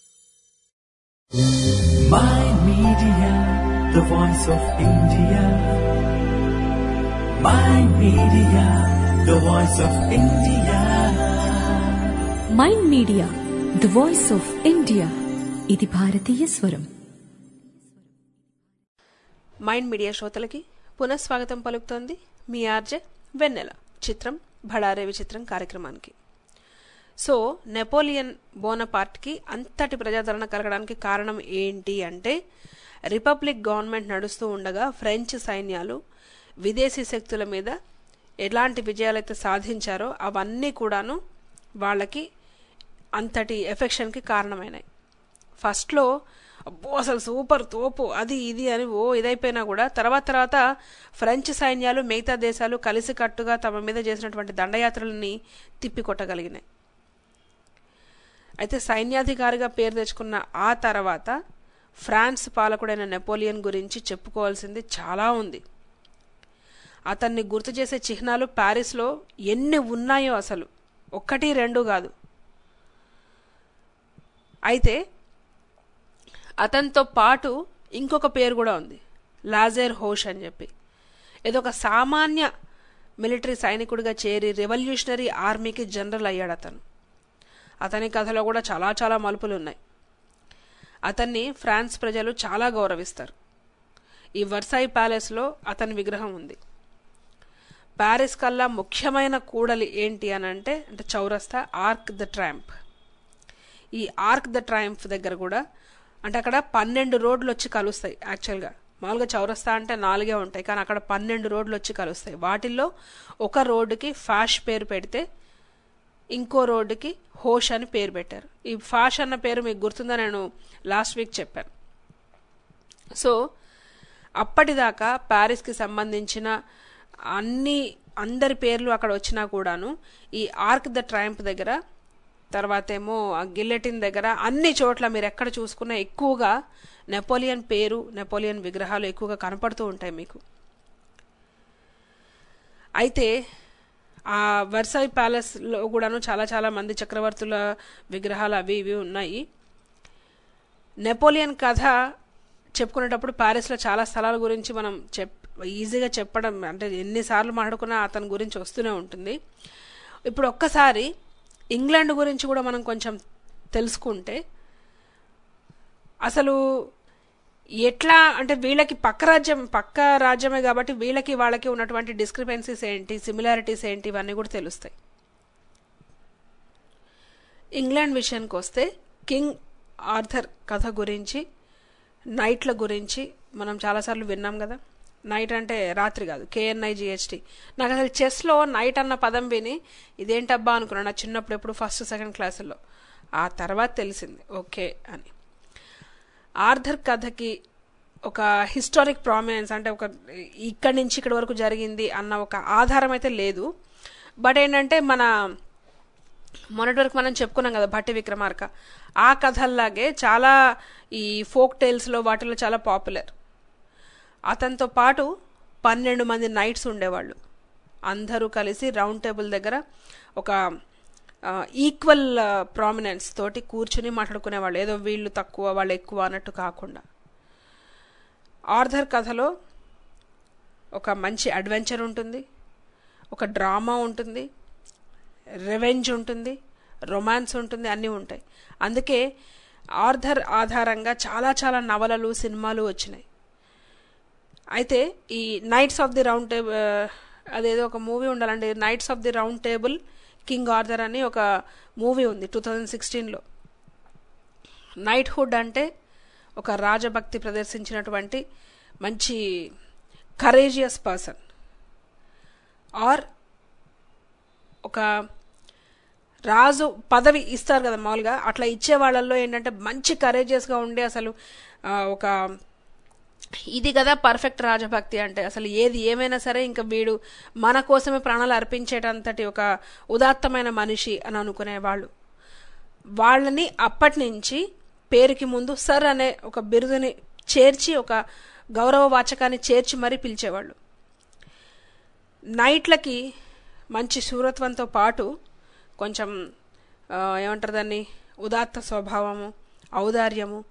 My Media, the voice of India. My Media, the voice of India. MyInd media the voice of India ఇది భారతీయ స్వరం మైండ్ మీడియా శ్రోతలకి పునఃస్వాగతం పలుకుతోంది మీ ఆర్జే వెన్నెల చిత్రం భడారే విచిత్రం కార్యక్రమానికి సో నెపోలియన్ బోనపార్ట్కి అంతటి ప్రజాదరణ కలగడానికి కారణం ఏంటి అంటే రిపబ్లిక్ గవర్నమెంట్ నడుస్తూ ఉండగా ఫ్రెంచ్ సైన్యాలు విదేశీ శక్తుల మీద ఎలాంటి విజయాలైతే సాధించారో అవన్నీ కూడాను వాళ్ళకి అంతటి ఎఫెక్షన్కి కారణమైనాయి ఫస్ట్లో అబ్బో అసలు సూపర్ తోపు అది ఇది అని ఓ ఇదైపోయినా కూడా తర్వాత తర్వాత ఫ్రెంచ్ సైన్యాలు మిగతా దేశాలు కలిసికట్టుగా తమ మీద చేసినటువంటి దండయాత్రలని తిప్పికొట్టగలిగినాయి అయితే సైన్యాధికారిగా పేరు తెచ్చుకున్న ఆ తర్వాత ఫ్రాన్స్ పాలకుడైన నెపోలియన్ గురించి చెప్పుకోవాల్సింది చాలా ఉంది అతన్ని గుర్తు చేసే చిహ్నాలు ప్యారిస్లో ఎన్ని ఉన్నాయో అసలు ఒక్కటి రెండు కాదు అయితే అతనితో పాటు ఇంకొక పేరు కూడా ఉంది లాజర్ హోష్ అని చెప్పి ఏదో ఒక సామాన్య మిలిటరీ సైనికుడిగా చేరి రెవల్యూషనరీ ఆర్మీకి జనరల్ అయ్యాడు అతను అతని కథలో కూడా చాలా చాలా మలుపులు ఉన్నాయి అతన్ని ఫ్రాన్స్ ప్రజలు చాలా గౌరవిస్తారు ఈ వర్సాయి ప్యాలెస్లో అతని విగ్రహం ఉంది ప్యారిస్ కల్లా ముఖ్యమైన కూడలి ఏంటి అని అంటే అంటే చౌరస్తా ఆర్క్ ద ట్రాంప్ ఈ ఆర్క్ ద ట్రయంఫ్ దగ్గర కూడా అంటే అక్కడ పన్నెండు రోడ్లు వచ్చి కలుస్తాయి యాక్చువల్గా మామూలుగా చౌరస్తా అంటే నాలుగే ఉంటాయి కానీ అక్కడ పన్నెండు రోడ్లు వచ్చి కలుస్తాయి వాటిల్లో ఒక రోడ్డుకి ఫ్యాష్ పేరు పెడితే ఇంకో రోడ్డుకి హోష్ అని పేరు పెట్టారు ఈ ఫాష్ అన్న పేరు మీకు గుర్తుందా నేను లాస్ట్ వీక్ చెప్పాను సో అప్పటిదాకా ప్యారిస్కి సంబంధించిన అన్ని అందరి పేర్లు అక్కడ వచ్చినా కూడాను ఈ ఆర్క్ ద ట్రయంప్ దగ్గర తర్వాత ఏమో ఆ గిల్లెటిన్ దగ్గర అన్ని చోట్ల మీరు ఎక్కడ చూసుకున్నా ఎక్కువగా నెపోలియన్ పేరు నెపోలియన్ విగ్రహాలు ఎక్కువగా కనపడుతూ ఉంటాయి మీకు అయితే ఆ వర్సాయ్ ప్యాలెస్లో కూడాను చాలా చాలా మంది చక్రవర్తుల విగ్రహాలు అవి ఇవి ఉన్నాయి నెపోలియన్ కథ చెప్పుకునేటప్పుడు ప్యారిస్లో చాలా స్థలాల గురించి మనం చెప్ ఈజీగా చెప్పడం అంటే ఎన్నిసార్లు మాట్లాడుకున్నా అతని గురించి వస్తూనే ఉంటుంది ఇప్పుడు ఒక్కసారి ఇంగ్లాండ్ గురించి కూడా మనం కొంచెం తెలుసుకుంటే అసలు ఎట్లా అంటే వీళ్ళకి పక్క రాజ్యం పక్క రాజ్యమే కాబట్టి వీళ్ళకి వాళ్ళకి ఉన్నటువంటి డిస్క్రిపెన్సీస్ ఏంటి సిమిలారిటీస్ ఏంటి ఇవన్నీ కూడా తెలుస్తాయి ఇంగ్లాండ్ విషయానికి వస్తే కింగ్ ఆర్థర్ కథ గురించి నైట్ల గురించి మనం చాలాసార్లు విన్నాం కదా నైట్ అంటే రాత్రి కాదు కేఎన్ఐ జిహెచ్టి నాకు అసలు చెస్లో నైట్ అన్న పదం విని ఇదేంటబ్బా అనుకున్నాను నా చిన్నప్పుడు ఎప్పుడు ఫస్ట్ సెకండ్ క్లాసుల్లో ఆ తర్వాత తెలిసింది ఓకే అని ఆర్థర్ కథకి ఒక హిస్టారిక్ ప్రామినెన్స్ అంటే ఒక ఇక్కడి నుంచి ఇక్కడి వరకు జరిగింది అన్న ఒక ఆధారం అయితే లేదు బట్ ఏంటంటే మన మొన్నటి వరకు మనం చెప్పుకున్నాం కదా భట్టి విక్రమార్క ఆ కథల్లాగే చాలా ఈ ఫోక్ టైల్స్లో వాటిలో చాలా పాపులర్ అతనితో పాటు పన్నెండు మంది నైట్స్ ఉండేవాళ్ళు అందరూ కలిసి రౌండ్ టేబుల్ దగ్గర ఒక ఈక్వల్ ప్రామినెన్స్ తోటి కూర్చుని మాట్లాడుకునేవాళ్ళు ఏదో వీళ్ళు తక్కువ వాళ్ళు ఎక్కువ అన్నట్టు కాకుండా ఆర్థర్ కథలో ఒక మంచి అడ్వెంచర్ ఉంటుంది ఒక డ్రామా ఉంటుంది రెవెంజ్ ఉంటుంది రొమాన్స్ ఉంటుంది అన్నీ ఉంటాయి అందుకే ఆర్థర్ ఆధారంగా చాలా చాలా నవలలు సినిమాలు వచ్చినాయి అయితే ఈ knights of the round table అదేదో ఒక మూవీ ఉండాలండి knights of the round table King Arthur అని ఒక మూవీ ఉంది టూ థౌజండ్ సిక్స్టీన్లో నైట్ హుడ్ అంటే ఒక రాజభక్తి ప్రదర్శించినటువంటి మంచి కరేజియస్ పర్సన్ ఆర్ ఒక రాజు పదవి ఇస్తారు కదా మామూలుగా అట్లా ఇచ్చే వాళ్ళల్లో ఏంటంటే మంచి కరేజియస్గా ఉండి అసలు ఒక ఇది కదా పర్ఫెక్ట్ రాజభక్తి అంటే అసలు ఏది ఏమైనా సరే ఇంకా వీడు మన కోసమే ప్రాణాలు అర్పించేటంతటి ఒక ఉదాత్తమైన మనిషి అని అనుకునేవాళ్ళు వాళ్ళని అప్పటి నుంచి పేరుకి ముందు సర్ అనే ఒక బిరుదుని చేర్చి ఒక గౌరవ వాచకాన్ని చేర్చి మరీ పిలిచేవాళ్ళు నైట్లకి మంచి శూరత్వంతో పాటు కొంచెం ఏమంటారు దాన్ని ఉదాత్త స్వభావము ఔదార్యము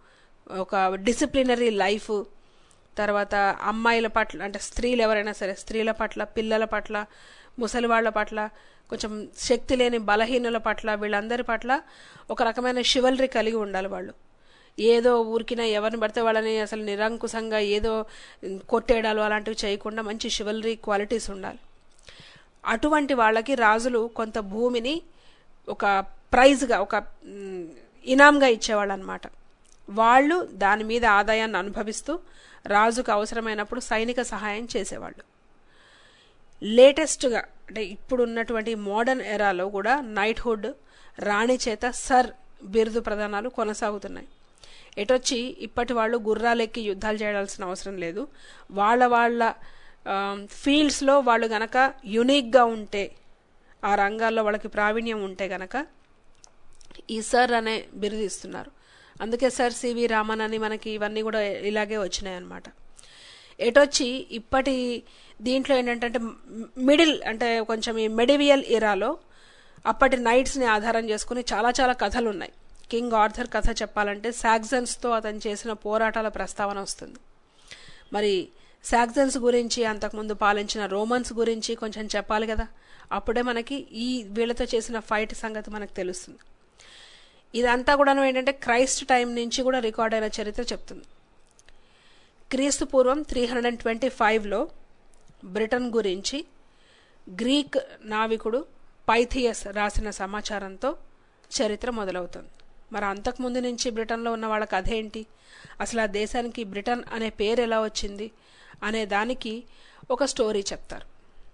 ఒక డిసిప్లినరీ లైఫ్ తర్వాత అమ్మాయిల పట్ల అంటే స్త్రీలు ఎవరైనా సరే స్త్రీల పట్ల పిల్లల పట్ల ముసలి వాళ్ళ పట్ల కొంచెం శక్తి లేని బలహీనుల పట్ల వీళ్ళందరి పట్ల ఒక రకమైన షివల్రీ కలిగి ఉండాలి వాళ్ళు ఏదో ఊరికిన ఎవరిని పడితే వాళ్ళని అసలు నిరంకుశంగా ఏదో కొట్టేయడాలు అలాంటివి చేయకుండా మంచి షివల్రీ క్వాలిటీస్ ఉండాలి అటువంటి వాళ్ళకి రాజులు కొంత భూమిని ఒక ప్రైజ్గా ఒక మ్, ఇనాంగా ఇచ్చేవాళ్ళు అనమాట వాళ్ళు దాని మీద ఆదాయాన్ని అనుభవిస్తూ రాజుకు అవసరమైనప్పుడు సైనిక సహాయం చేసేవాళ్ళు లేటెస్ట్గా అంటే ఇప్పుడు ఉన్నటువంటి మోడర్న్ ఎరాలో కూడా నైట్హుడ్ రాణి చేత సర్ బిరుదు ప్రదానాలు కొనసాగుతున్నాయి ఎటొచ్చి ఇప్పటి వాళ్ళు గుర్రాలెక్కి యుద్ధాలు చేయాల్సిన అవసరం లేదు వాళ్ళ వాళ్ళ ఫీల్డ్స్లో వాళ్ళు గనక యునిక్గా ఉంటే ఆ రంగాల్లో వాళ్ళకి ప్రావీణ్యం ఉంటే గనక ఈ సర్ అనే బిరుదు ఇస్తున్నారు అందుకే సర్ సివి రామన్ అని మనకి ఇవన్నీ కూడా ఇలాగే వచ్చినాయి అన్నమాట ఎటొచ్చి ఇప్పటి దీంట్లో ఏంటంటే మిడిల్ అంటే కొంచెం ఈ మెడివియల్ ఇరాలో అప్పటి నైట్స్ని ఆధారం చేసుకుని చాలా చాలా కథలు ఉన్నాయి కింగ్ ఆర్థర్ కథ చెప్పాలంటే సాగ్జన్స్తో అతను చేసిన పోరాటాల ప్రస్తావన వస్తుంది మరి సాగ్జన్స్ గురించి అంతకుముందు పాలించిన రోమన్స్ గురించి కొంచెం చెప్పాలి కదా అప్పుడే మనకి ఈ వీళ్ళతో చేసిన ఫైట్ సంగతి మనకు తెలుస్తుంది ఇదంతా కూడా ఏంటంటే క్రైస్ట్ టైం నుంచి కూడా రికార్డ్ అయిన చరిత్ర చెప్తుంది క్రీస్తు పూర్వం త్రీ హండ్రెడ్ అండ్ ట్వంటీ ఫైవ్లో బ్రిటన్ గురించి గ్రీక్ నావికుడు పైథియస్ రాసిన సమాచారంతో చరిత్ర మొదలవుతుంది మరి అంతకుముందు నుంచి బ్రిటన్లో ఉన్న వాళ్ళ కథ ఏంటి అసలు ఆ దేశానికి బ్రిటన్ అనే పేరు ఎలా వచ్చింది అనే దానికి ఒక స్టోరీ చెప్తారు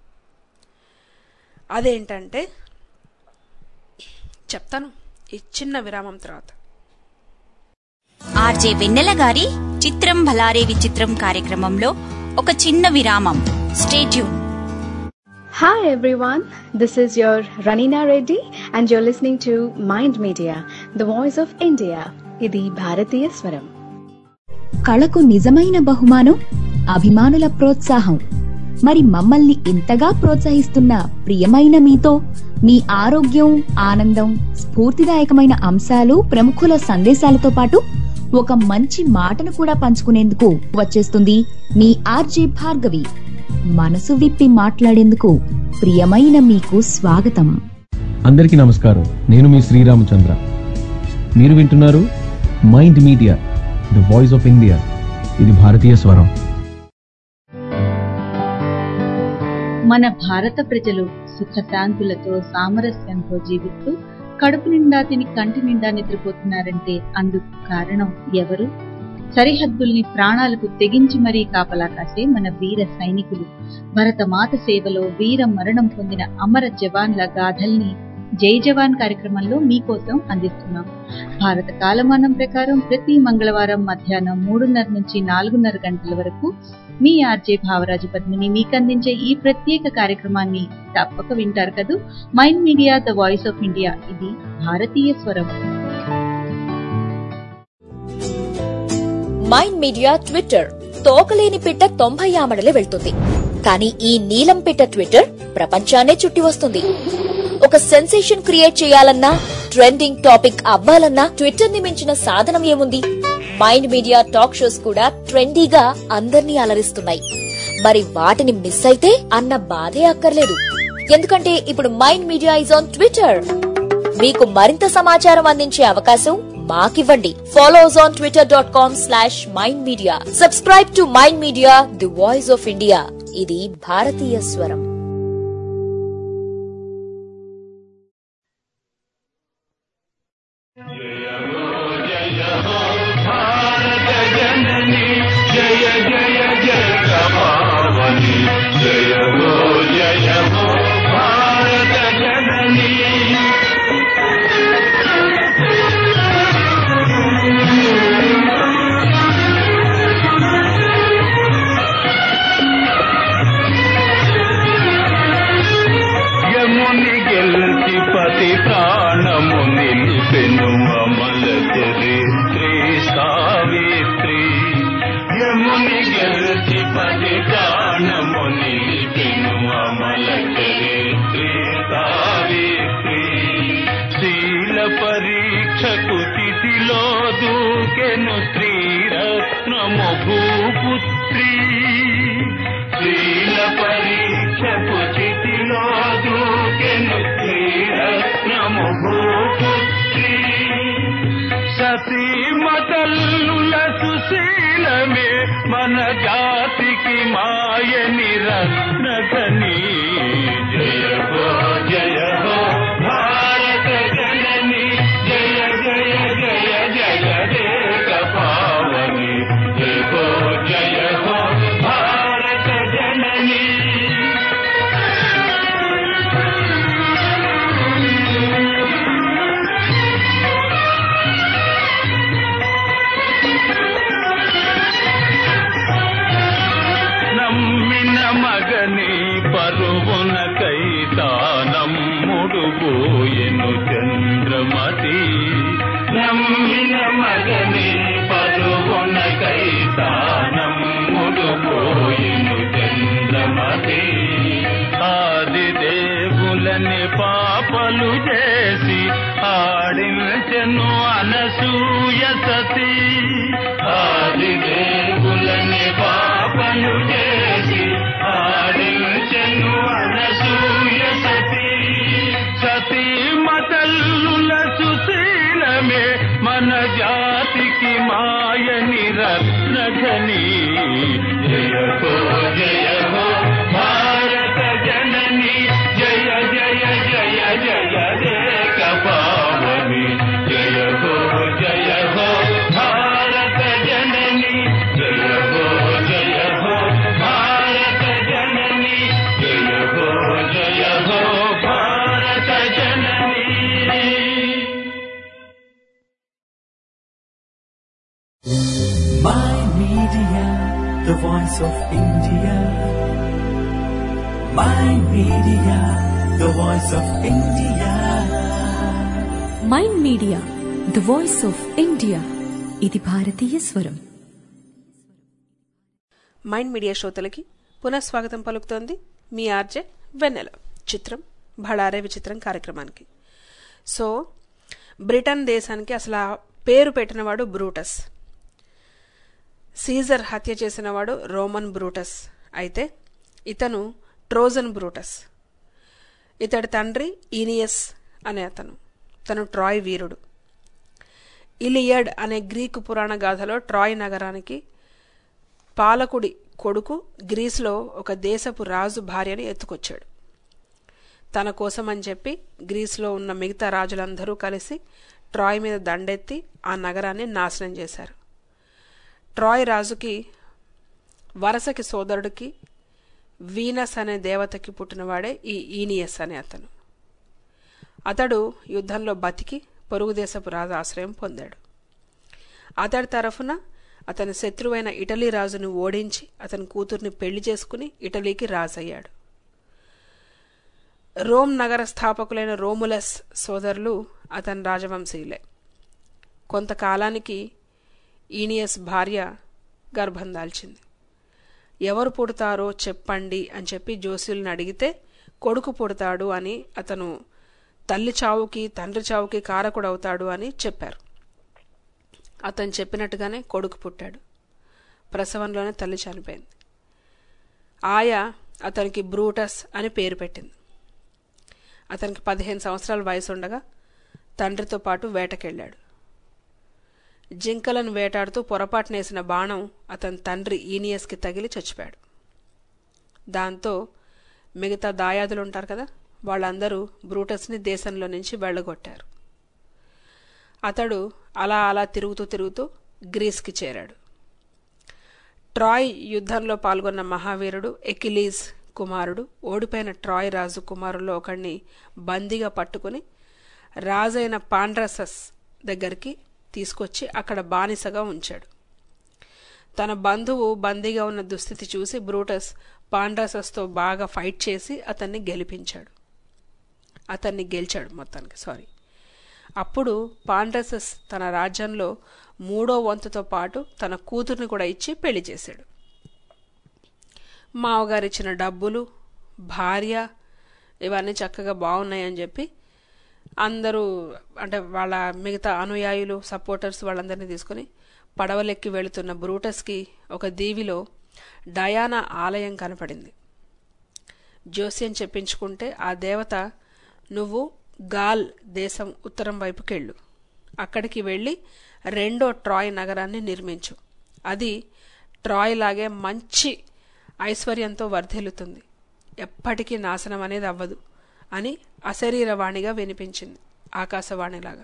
అదేంటంటే చెప్తాను ఈ చిన్న విరామం తర్వాత ఆర్జే వెన్నెల గారి చిత్రం భలారే విచిత్రం కార్యక్రమంలో ఒక చిన్న విరామం stay tuned Hi everyone, this is your Ranina Reddy and you're listening to Mind Media, the voice of India. ఇది భారతీయ స్వరం కళకు నిజమైన బహుమానం అభిమానుల ప్రోత్సాహం మరి మమ్మల్ని ఇంతగా ప్రోత్సహిస్తున్న ప్రియమైన మీతో మీ ఆరోగ్యం ఆనందం స్ఫూర్తిదాయకమైన అంశాలు ప్రముఖుల సందేశాలతో పాటు ఒక మంచి మాటను కూడా పంచుకునేందుకు వచ్చేస్తుంది మీ ఆర్జే భార్గవి మనసు విప్పి మాట్లాడేందుకు ప్రియమైన మీకు స్వాగతం అందరికీ నమస్కారం నేను మీ శ్రీరామచంద్ర మీరు వింటున్నారు MyInd media the voice of India ఇది భారతీయ స్వరం మన భారత ప్రజలు సుఖశాంతులతో సామరస్యంతో జీవిస్తూ కడుపు నిండా తిని కంటి నిండా నిద్రపోతున్నారంటే అందుకు కారణం ఎవరు సరిహద్దుల్ని ప్రాణాలకు తెగించి మరీ కాపలా కాసే మన వీర సైనికులు భరతమాత సేవలో వీర మరణం పొందిన అమర జవాన్ల గాథల్ని జై జవాన్ కార్యక్రమంలో మీకోసం అందిస్తున్నాం భారత కాలమానం ప్రకారం ప్రతి మంగళవారం మధ్యాహ్నం మూడున్నర నుంచి నాలుగున్నర గంటల వరకు మీ ఆర్జే భావరాజు పద్మిని మీకు అందించే ఈ ప్రత్యేక కార్యక్రమాన్ని తప్పక వింటారు కదూ MyInd media the voice of India ఇది భారతీయ స్వరం మైండ్ మీడియా ట్విట్టర్ తోకలేని పిట్ట తొంభై ఆమడలే వెళ్తుంది కానీ ఈ నీలం పిట్ట ట్విట్టర్ ప్రపంచాన్నే చుట్టి వస్తుంది ఒక సెన్సేషన్ క్రియేట్ చేయాలన్నా ట్రెండింగ్ టాపిక్ అవ్వాలన్నా ట్విట్టర్ ని మించిన సాధనం ఏముంది మైండ్ మీడియా టాక్ షోస్ కూడా ట్రెండీగా అందర్నీ అలరిస్తున్నాయి మరి వాటిని మిస్ అయితే అన్న బాధే అక్కర్లేదు ఎందుకంటే ఇప్పుడు MyInd media is on Twitter మీకు మరింత సమాచారం అందించే అవకాశం మాకివ్వండి follow us on Twitter dot com slash MyInd media subscribe to MyInd media the voice of India ఇది భారతీయ స్వరం జయ శ్రీరత్నము భూపుత్రి శ్రీల పరీక్షకు చితిలో దూకెను శ్రీరత్నము భూపుత్రి సతీమతల్లుల సుశీలమే మన జాతికి మాయని రత్నగని జయ హో జయ హో భారత జనని జయ జయ జయ జయ దేశ పావని జయ హో జయ హో భారత జనని నమ్మిన మగని పరువున కైతానమ్ముడు పోయెను చంద్రమతి నమ్మిన మగని పరువున కైతానమ్ముడు పోయెను చంద్రమతి ఆది దేవులని పాపలు చేసి ఆడించెను అనసూయ సతీ ఆది దేవులని పాపలు చేసి ఆడించెను అనసూయ సతీ సతీ మతల్లుల సుశీలమే మన జాతికి మాయని రత్నఘని జయ హో జయ హో భారత జనని జయ జయ జయ జయ దేక పావని జయ హో జయ హో భారత జనని జయ హో జయ హో భారత జనని జయ హో జయ హో భారత జనని My Media, the voice of India. My Media, the voice of India. MyInd media the voice of India ఇది భారతీయ స్వరం మైండ్ మీడియా శ్రోతలకి పునఃస్వాగతం పలుకుతోంది మీ ఆర్జే వెన్నెల చిత్రం భళారే విచిత్రం కార్యక్రమానికి సో బ్రిటన్ దేశానికి అసలు ఆ పేరు పెట్టినవాడు బ్రూటస్ సీజర్ హత్య చేసినవాడు రోమన్ బ్రూటస్ అయితే ఇతను ట్రోజన్ బ్రూటస్ ఇతడి తండ్రి ఈనియస్ అనే అతను తను ట్రాయ్ వీరుడు ఇలియడ్ అనే గ్రీకు పురాణ గాథలో ట్రాయ్ నగరానికి పాలకుడి కొడుకు గ్రీస్లో ఒక దేశపు రాజు భార్యని ఎత్తుకొచ్చాడు తన కోసం అని చెప్పి గ్రీస్లో ఉన్న మిగతా రాజులందరూ కలిసి ట్రాయ్ మీద దండెత్తి ఆ నగరాన్ని నాశనం చేశారు ట్రాయ్ రాజుకి వరసకి సోదరుడికి వీనస్ అనే దేవతకి పుట్టినవాడే ఈ ఈనియస్ అనే అతను అతడు యుద్ధంలో బతికి పొరుగు దేశపు రాజు ఆశ్రయం పొందాడు అతడి తరఫున అతని శత్రువైన ఇటలీ రాజును ఓడించి అతని కూతుర్ని పెళ్లి చేసుకుని ఇటలీకి రాజయ్యాడు రోమ్ నగర స్థాపకులైన రోములస్ సోదరులు అతని రాజవంశీయులే కొంతకాలానికి ఈనియస్ భార్య గర్భం దాల్చింది ఎవరు పుడతారో చెప్పండి అని చెప్పి జోస్యుల్ని అడిగితే కొడుకు పుడతాడు అని అతను తల్లి చావుకి తండ్రి చావుకి కారకుడవుతాడు అని చెప్పారు అతను చెప్పినట్టుగానే కొడుకు పుట్టాడు ప్రసవంలోనే తల్లి చనిపోయింది ఆయా అతనికి బ్రూటస్ అని పేరు పెట్టింది అతనికి పదిహేను సంవత్సరాల వయసు ఉండగా తండ్రితో పాటు వేటకెళ్ళాడు జింకలను వేటాడుతూ పొరపాటునేసిన బాణం అతని తండ్రి ఈనియస్కి తగిలి చచ్చిపోయాడు దాంతో మిగతా దాయాదులు ఉంటారు కదా వాళ్ళందరూ బ్రూటస్ని దేశంలో నుంచి వెళ్ళగొట్టారు అతడు అలా అలా తిరుగుతూ తిరుగుతూ గ్రీస్కి చేరాడు ట్రాయ్ యుద్ధంలో పాల్గొన్న మహావీరుడు ఎకిలీజ్ కుమారుడు ఓడిపోయిన ట్రాయ్ రాజు కుమారుల్లో ఒకడిని బందీగా పట్టుకుని రాజైన పాండ్రసస్ దగ్గరికి తీసుకొచ్చి అక్కడ బానిసగా ఉంచాడు తన బంధువు బందీగా ఉన్న దుస్థితి చూసి బ్రూటస్ పాండ్రసస్తో బాగా ఫైట్ చేసి అతన్ని గెలిపించాడు అతన్ని గెలిచాడు మొత్తానికి సారీ అప్పుడు పాండ్రసస్ తన రాజ్యంలో మూడో వంతుతో పాటు తన కూతుర్ని కూడా ఇచ్చి పెళ్లి చేశాడు మావగారు ఇచ్చిన డబ్బులు భార్య ఇవన్నీ చక్కగా బాగున్నాయని చెప్పి అందరూ అంటే వాళ్ళ మిగతా అనుయాయులు సపోర్టర్స్ వాళ్ళందరినీ తీసుకుని పడవలెక్కి వెళుతున్న బ్రూటస్కి ఒక దీవిలో డయానా ఆలయం కనపడింది జోస్యం చెప్పించుకుంటే ఆ దేవత నువ్వు గాల్ దేశం ఉత్తరం వైపుకెళ్ళు అక్కడికి వెళ్ళి రెండో ట్రాయ్ నగరాన్ని నిర్మించు అది ట్రాయ్ లాగే మంచి ఐశ్వర్యంతో వర్ధిల్లుతుంది ఎప్పటికీ నాశనం అనేది అవ్వదు అని అశరీరవాణిగా వినిపించింది ఆకాశవాణిలాగా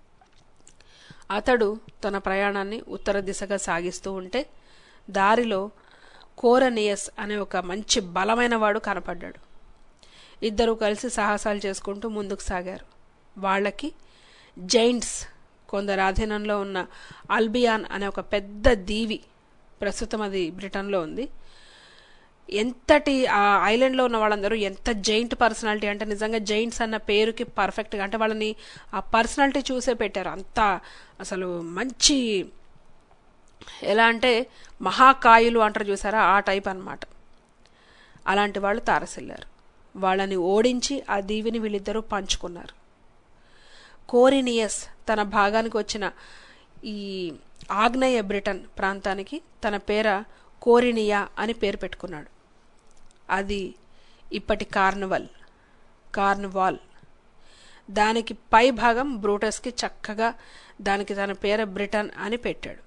అతడు తన ప్రయాణాన్ని ఉత్తర దిశగా సాగిస్తూ ఉంటే దారిలో కోరనియస్ అనే ఒక మంచి బలమైన వాడు కనపడ్డాడు ఇద్దరు కలిసి సాహసాలు చేసుకుంటూ ముందుకు సాగారు వాళ్ళకి జైంట్స్ కొందరు ఆధీనంలో ఉన్న అల్బియాన్ అనే ఒక పెద్ద దీవి ప్రస్తుతం అది బ్రిటన్లో ఉంది ఎంతటి ఆ ఐలాండ్లో ఉన్న వాళ్ళందరూ ఎంత జైంట్ పర్సనాలిటీ అంటే నిజంగా జైంట్స్ అన్న పేరుకి పర్ఫెక్ట్గా అంటే వాళ్ళని ఆ పర్సనాలిటీ చూసే పెట్టారు అంత అసలు మంచి ఎలా అంటే మహాకాయులు అంటారు చూసారా ఆ టైప్ అన్నమాట అలాంటి వాళ్ళు తారసిల్లారు వాళ్ళని ఓడించి ఆ దీవిని వీళ్ళిద్దరూ పంచుకున్నారు కోరినియస్ తన భాగానికి వచ్చిన ఈ ఆగ్నేయ బ్రిటన్ ప్రాంతానికి తన పేర కోరినియా అని పేరు పెట్టుకున్నాడు అది ఇప్పటి కార్నివల్ కార్నివాల్ దానికి పై భాగం బ్రూటస్కి చక్కగా దానికి తన పేర బ్రిటన్ అని పెట్టాడు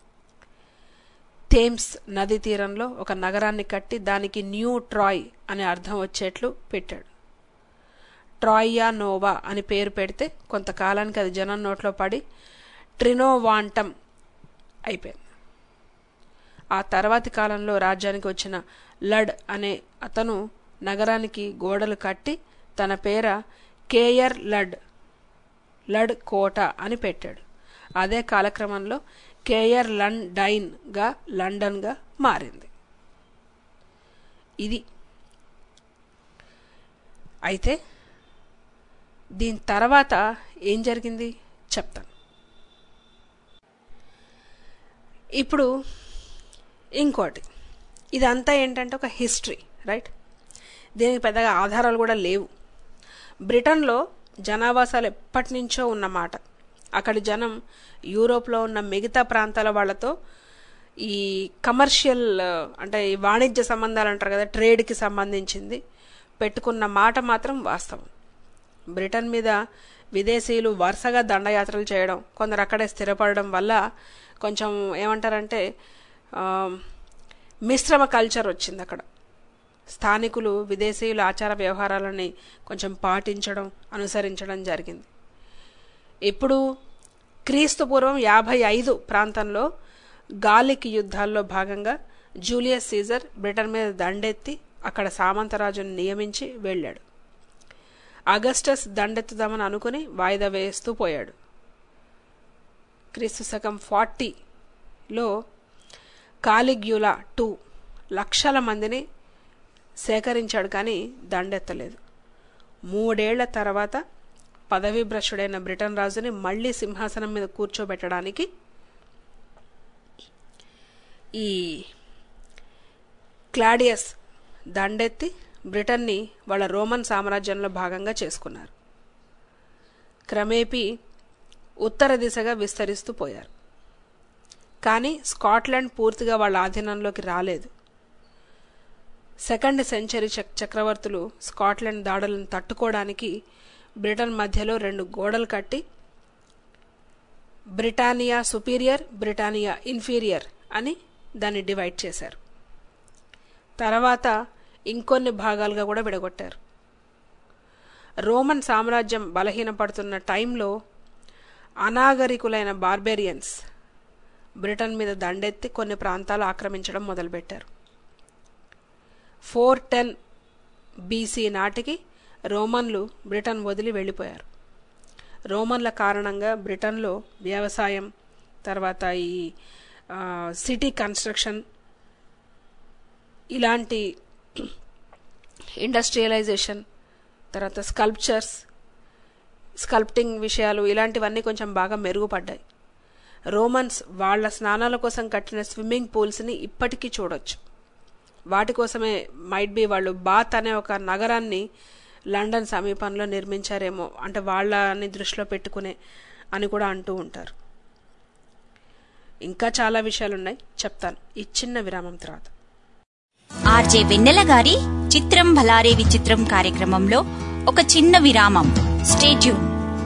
థేమ్స్ నది తీరంలో ఒక నగరాన్ని కట్టి దానికి న్యూ ట్రాయ్ అనే అర్థం వచ్చేట్లు పెట్టాడు ట్రాయియా నోవా అని పేరు పెడితే కొంతకాలానికి అది జనం నోట్లో పడి ట్రినోవాంటం అయిపోయింది ఆ తర్వాతి కాలంలో రాజ్యానికి వచ్చిన లడ్ అనే అతను నగరానికి గోడలు కట్టి తన పేర కేయర్ లడ్ లడ్ కోట అని పెట్టాడు అదే కాలక్రమంలో కేయర్ లండ్ డైన్గా లండన్గా మారింది ఇది అయితే దీని తర్వాత ఏం జరిగింది చెప్తాను ఇప్పుడు ఇంకోటి ఇదంతా ఏంటంటే ఒక హిస్టరీ రైట్ దీనికి పెద్దగా ఆధారాలు కూడా లేవు బ్రిటన్లో జనావాసాలు ఎప్పటి నుంచో ఉన్నమాట అక్కడి జనం యూరోప్లో ఉన్న మిగతా ప్రాంతాల వాళ్ళతో ఈ కమర్షియల్ అంటే ఈ వాణిజ్య సంబంధాలు అంటారు కదా ట్రేడ్కి సంబంధించింది పెట్టుకున్న మాట మాత్రం వాస్తవం బ్రిటన్ మీద విదేశీయులు వరుసగా దండయాత్రలు చేయడం కొందరు అక్కడే స్థిరపడడం వల్ల కొంచెం ఏమంటారంటే మిశ్రమ కల్చర్ వచ్చింది అక్కడ స్థానికులు విదేశీయుల ఆచార వ్యవహారాలని కొంచెం పాటించడం అనుసరించడం జరిగింది ఇప్పుడు క్రీస్తు పూర్వం యాభై ఐదు ప్రాంతంలో గాలిక్ యుద్ధాల్లో భాగంగా జూలియస్ సీజర్ బ్రిటన్ మీద దండెత్తి అక్కడ సామంతరాజును నియమించి వెళ్ళాడు అగస్టస్ దండెత్తుదామని అనుకుని వాయిదా వేస్తూ పోయాడు క్రీస్తు శకం ఫార్టీలో కాలిగ్యులా టూ లక్షల మందిని సేకరించాడు కానీ దండెత్తలేదు మూడేళ్ల తర్వాత పదవీభ్రష్టుడైన బ్రిటన్ రాజుని మళ్లీ సింహాసనం మీద కూర్చోబెట్టడానికి ఈ క్లాడియస్ దండెత్తి బ్రిటన్ని వాళ్ళ రోమన్ సామ్రాజ్యంలో భాగంగా చేసుకున్నారు క్రమేపీ ఉత్తర దిశగా విస్తరిస్తూ పోయారు కానీ స్కాట్లాండ్ పూర్తిగా వాళ్ళ ఆధీనంలోకి రాలేదు సెకండ్ సెంచరీ చక్రవర్తులు స్కాట్లాండ్ దాడులను తట్టుకోవడానికి బ్రిటన్ మధ్యలో రెండు గోడలు కట్టి బ్రిటానియా సుపీరియర్ బ్రిటానియా ఇన్ఫీరియర్ అని దాన్ని డివైడ్ చేశారు తర్వాత ఇంకొన్ని భాగాలుగా కూడా విడగొట్టారు రోమన్ సామ్రాజ్యం బలహీనపడుతున్న టైంలో అనాగరికులైన బార్బేరియన్స్ బ్రిటన్ మీద దండెత్తి కొన్ని ప్రాంతాలు ఆక్రమించడం మొదలుపెట్టారు ఫోర్ టెన్ బీసీ నాటికి రోమన్లు బ్రిటన్ వదిలి వెళ్ళిపోయారు రోమన్ల కారణంగా బ్రిటన్లో వ్యవసాయం తర్వాత ఈ సిటీ కన్స్ట్రక్షన్ ఇలాంటి ఇండస్ట్రియలైజేషన్ తర్వాత స్కల్ప్చర్స్ స్కల్ప్టింగ్ విషయాలు ఇలాంటివన్నీ కొంచెం బాగా మెరుగుపడ్డాయి రోమన్స్ వాళ్ళ స్నానాల కోసం కట్టిన స్విమ్మింగ్ పూల్స్ని ఇప్పటికీ చూడొచ్చు వాటి కోసమే మైట్ బి వాళ్ళు బాత్ అనే ఒక నగరాన్ని లండన్ సమీపంలో నిర్మించారేమో అంటే వాళ్ళని దృష్టిలో పెట్టుకునే అని కూడా అంటూ ఉంటారు ఇంకా చాలా విషయాలున్నాయి చెప్తాను ఈ చిన్న విరామం తర్వాత ఆర్జే వెన్నెల గారి చిత్రం భలారే విచిత్రం కార్యక్రమంలో ఒక చిన్న విరామం స్టేట్యూన్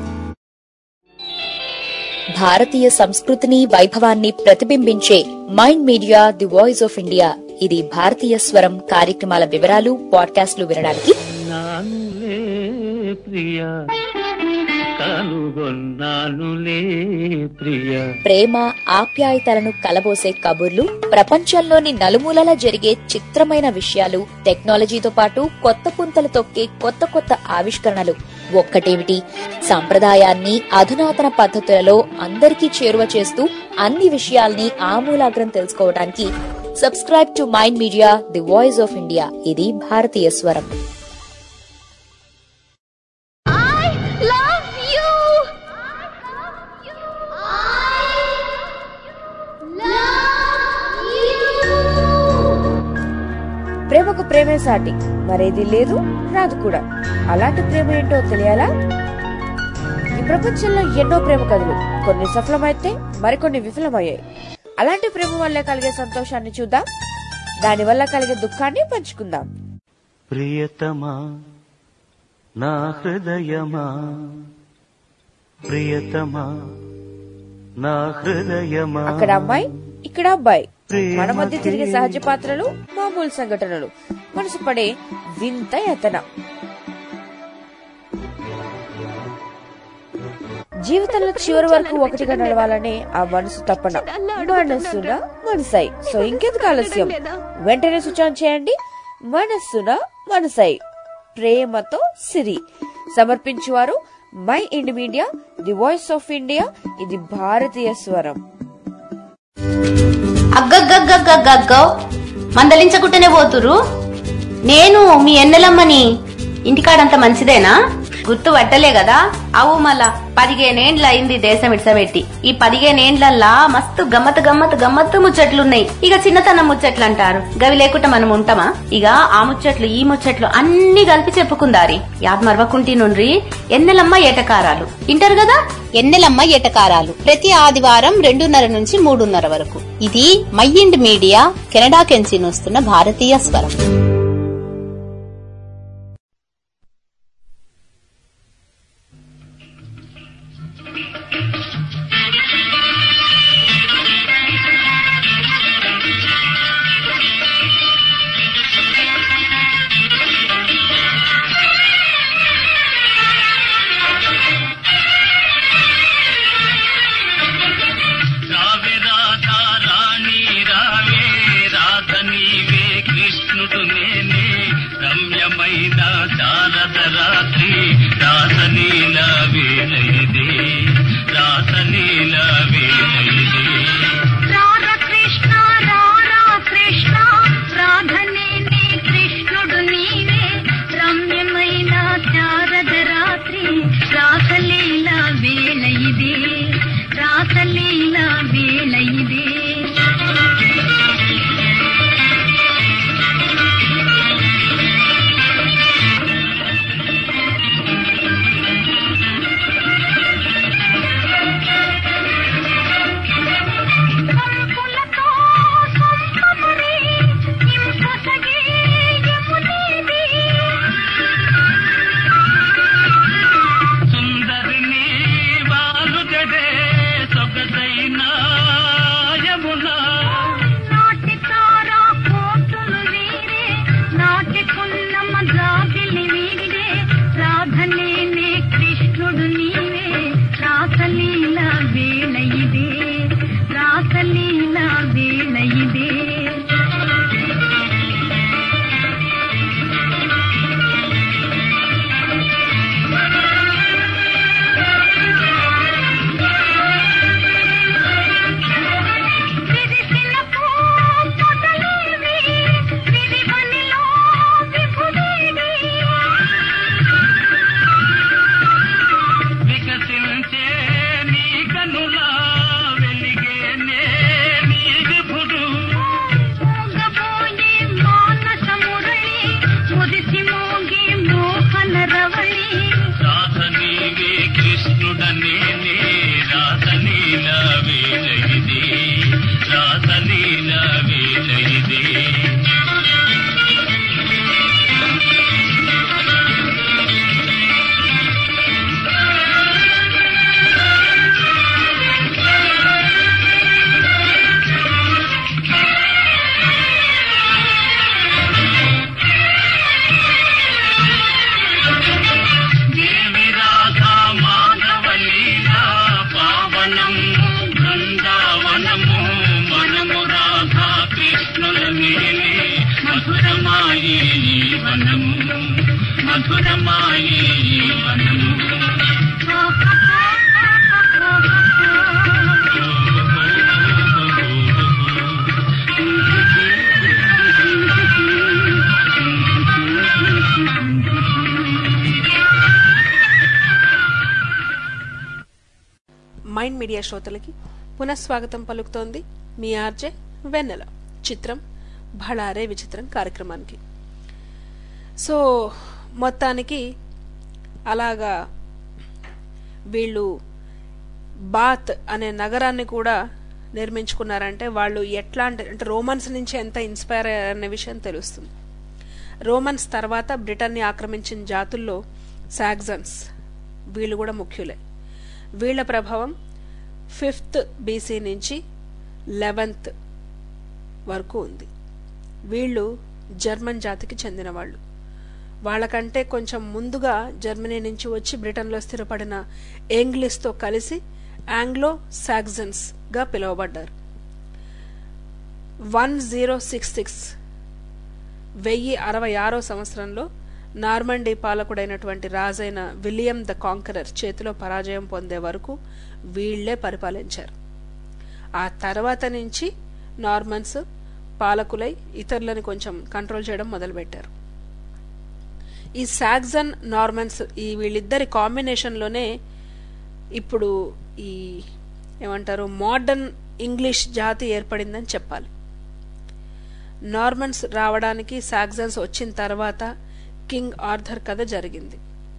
భారతీయ సంస్కృతిని వైభవాన్ని ప్రతిబింబించే MyInd media the voice of India ఇది భారతీయ స్వరం కార్యక్రమాల వివరాలు పాడ్కాస్ట్లు వినడానికి నానులే ప్రియ కనుగొన్నానులే ప్రియ ప్రేమ ఆప్యాయతలను కలబోసే కబుర్లు ప్రపంచంలోని నలుమూలల జరిగే చిత్రమైన విషయాలు టెక్నాలజీతో పాటు కొత్త పుంతలు తొక్కే కొత్త కొత్త ఆవిష్కరణలు ఒక్కటేమిటి సంప్రదాయాన్ని అధునాతన పద్ధతులలో అందరికీ చేరువ చేస్తూ అన్ని విషయాల్ని ఆమూలాగ్రం తెలుసుకోవడానికి subscribe to MyInd media the voice of India ఇది భారతీయ స్వరం love you. ప్రేమకు ప్రేమే సాటి మరేది లేదు రాదు కూడా అలాంటి ప్రేమ ఏంటో తెలియాలా ఈ ప్రపంచంలో ఎన్నో ప్రేమ కథలు కొన్ని సఫలమైతే మరికొన్ని విఫలమయ్యాయి అలాంటి ప్రేమ వల్ల కలిగే సంతోషాన్ని చూద్దాం దాని వల్ల కలిగే దుఃఖాన్ని పంచుకుందాం ప్రియతమా నా హృదయమా ప్రియతమా నా హృదయమా అక్కడ అమ్మాయి ఇక్కడ అబ్బాయి మన మధ్య తిరిగే సహజ పాత్రలు మామూలు సంఘటనలు మనసు పడే వింత యతన జీవితంలో చివరి వరకు ఒకటిగా నడవాలనే ఆ మనసు తప్పన మనస్సున మనసై సో ఇంకెందుకు ఆలస్యం వెంటనే స్విచ్ ఆన్ చేయండి మనస్సున మనసై ప్రేమతో సిరి సమర్పించువారు MyInd media the voice of India ఇది భారతీయ స్వరం అగ్గగ్గగ్గగ్గగ్గో మందలించకుంటేనే పోతురు నేను మీ ఎన్నెలమ్మని ఇంటికాడంత మంచిదేనా గుర్తు పట్టలే కదా అవు మళ్ళా పదిహేనేండ్ల అయింది దేశం ఇడ్సబెట్టి ఈ పదిహేనేండ్లల్లా మస్తు గమ్మత్ గమ్మత్ గమ్మత్తు ముచ్చట్లున్నాయి ఇక చిన్నతనం ముచ్చట్లు అంటారు గవి లేకుండా మనం ఉంటామా ఇక ఆ ముచ్చట్లు ఈ ముచ్చట్లు అన్ని కలిపి చెప్పుకుందారి యాద్ మరవకుంటి నుండ్రి ఎన్నెలమ్మ ఏటకారాలు ఇంటారు కదా ఎన్నెలమ్మ ఎటకారాలు ప్రతి ఆదివారం రెండున్నర నుంచి మూడున్నర వరకు ఇది మైండ్ మీడియా కెనడా కెంచి వస్తున్న భారతీయ స్వరం రావే రాధా రాణి రావే రాధ నీవే కృష్ణుడు నే ఈ వనం మధురమాయే ఈ వనం మైండ్ మీడియా శ్రోతలకి పునఃస్వాగతం పలుకుతోంది మీ ఆర్జే వెన్నెల చిత్రం భళారే విచిత్రం కార్యక్రమానికి సో మొత్తానికి అలాగా వీళ్ళు బాత్ అనే నగరాన్ని కూడా నిర్మించుకున్నారంటే వాళ్ళు ఎట్లాంటి అంటే రోమన్స్ నుంచి ఎంత ఇన్స్పైర్ అయ్యారనే విషయం తెలుస్తుంది రోమన్స్ తర్వాత బ్రిటన్ని ఆక్రమించిన జాతుల్లో సాగ్జన్స్ వీళ్ళు కూడా ముఖ్యులే వీళ్ళ ప్రభావం ఫిఫ్త్ బీసీ నుంచి లెవెన్త్ వరకు ఉంది వీళ్ళు జర్మన్ జాతికి చెందిన వాళ్ళు వాళ్ళకంటే కొంచెం ముందుగా జర్మనీ నుంచి వచ్చి బ్రిటన్లో స్థిరపడిన ఇంగ్లీష్తో కలిసి ఆంగ్లో సాగ్జన్స్ గా పిలువబడ్డారు వన్ జీరో సిక్స్ సిక్స్ వెయ్యి అరవై ఆరో సంవత్సరంలో నార్మండీ పాలకుడైనటువంటి రాజైన విలియం ద కాంకరర్ చేతిలో పరాజయం పొందే వరకు వీళ్లే పరిపాలించారు ఆ తర్వాత నుంచి నార్మన్స్ పాలకులై ఇతరులను కొంచెం కంట్రోల్ చేయడం మొదలుపెట్టారు ఈ సాగ్జన్ నార్మన్స్ ఈ వీళ్ళిద్దరి కాంబినేషన్లోనే ఇప్పుడు ఈ ఏమంటారు మోడర్న్ ఇంగ్లీష్ జాతి ఏర్పడిందని చెప్పాలి నార్మన్స్ రావడానికి సాగ్జన్స్ వచ్చిన తర్వాత కింగ్ ఆర్థర్ కథ జరిగింది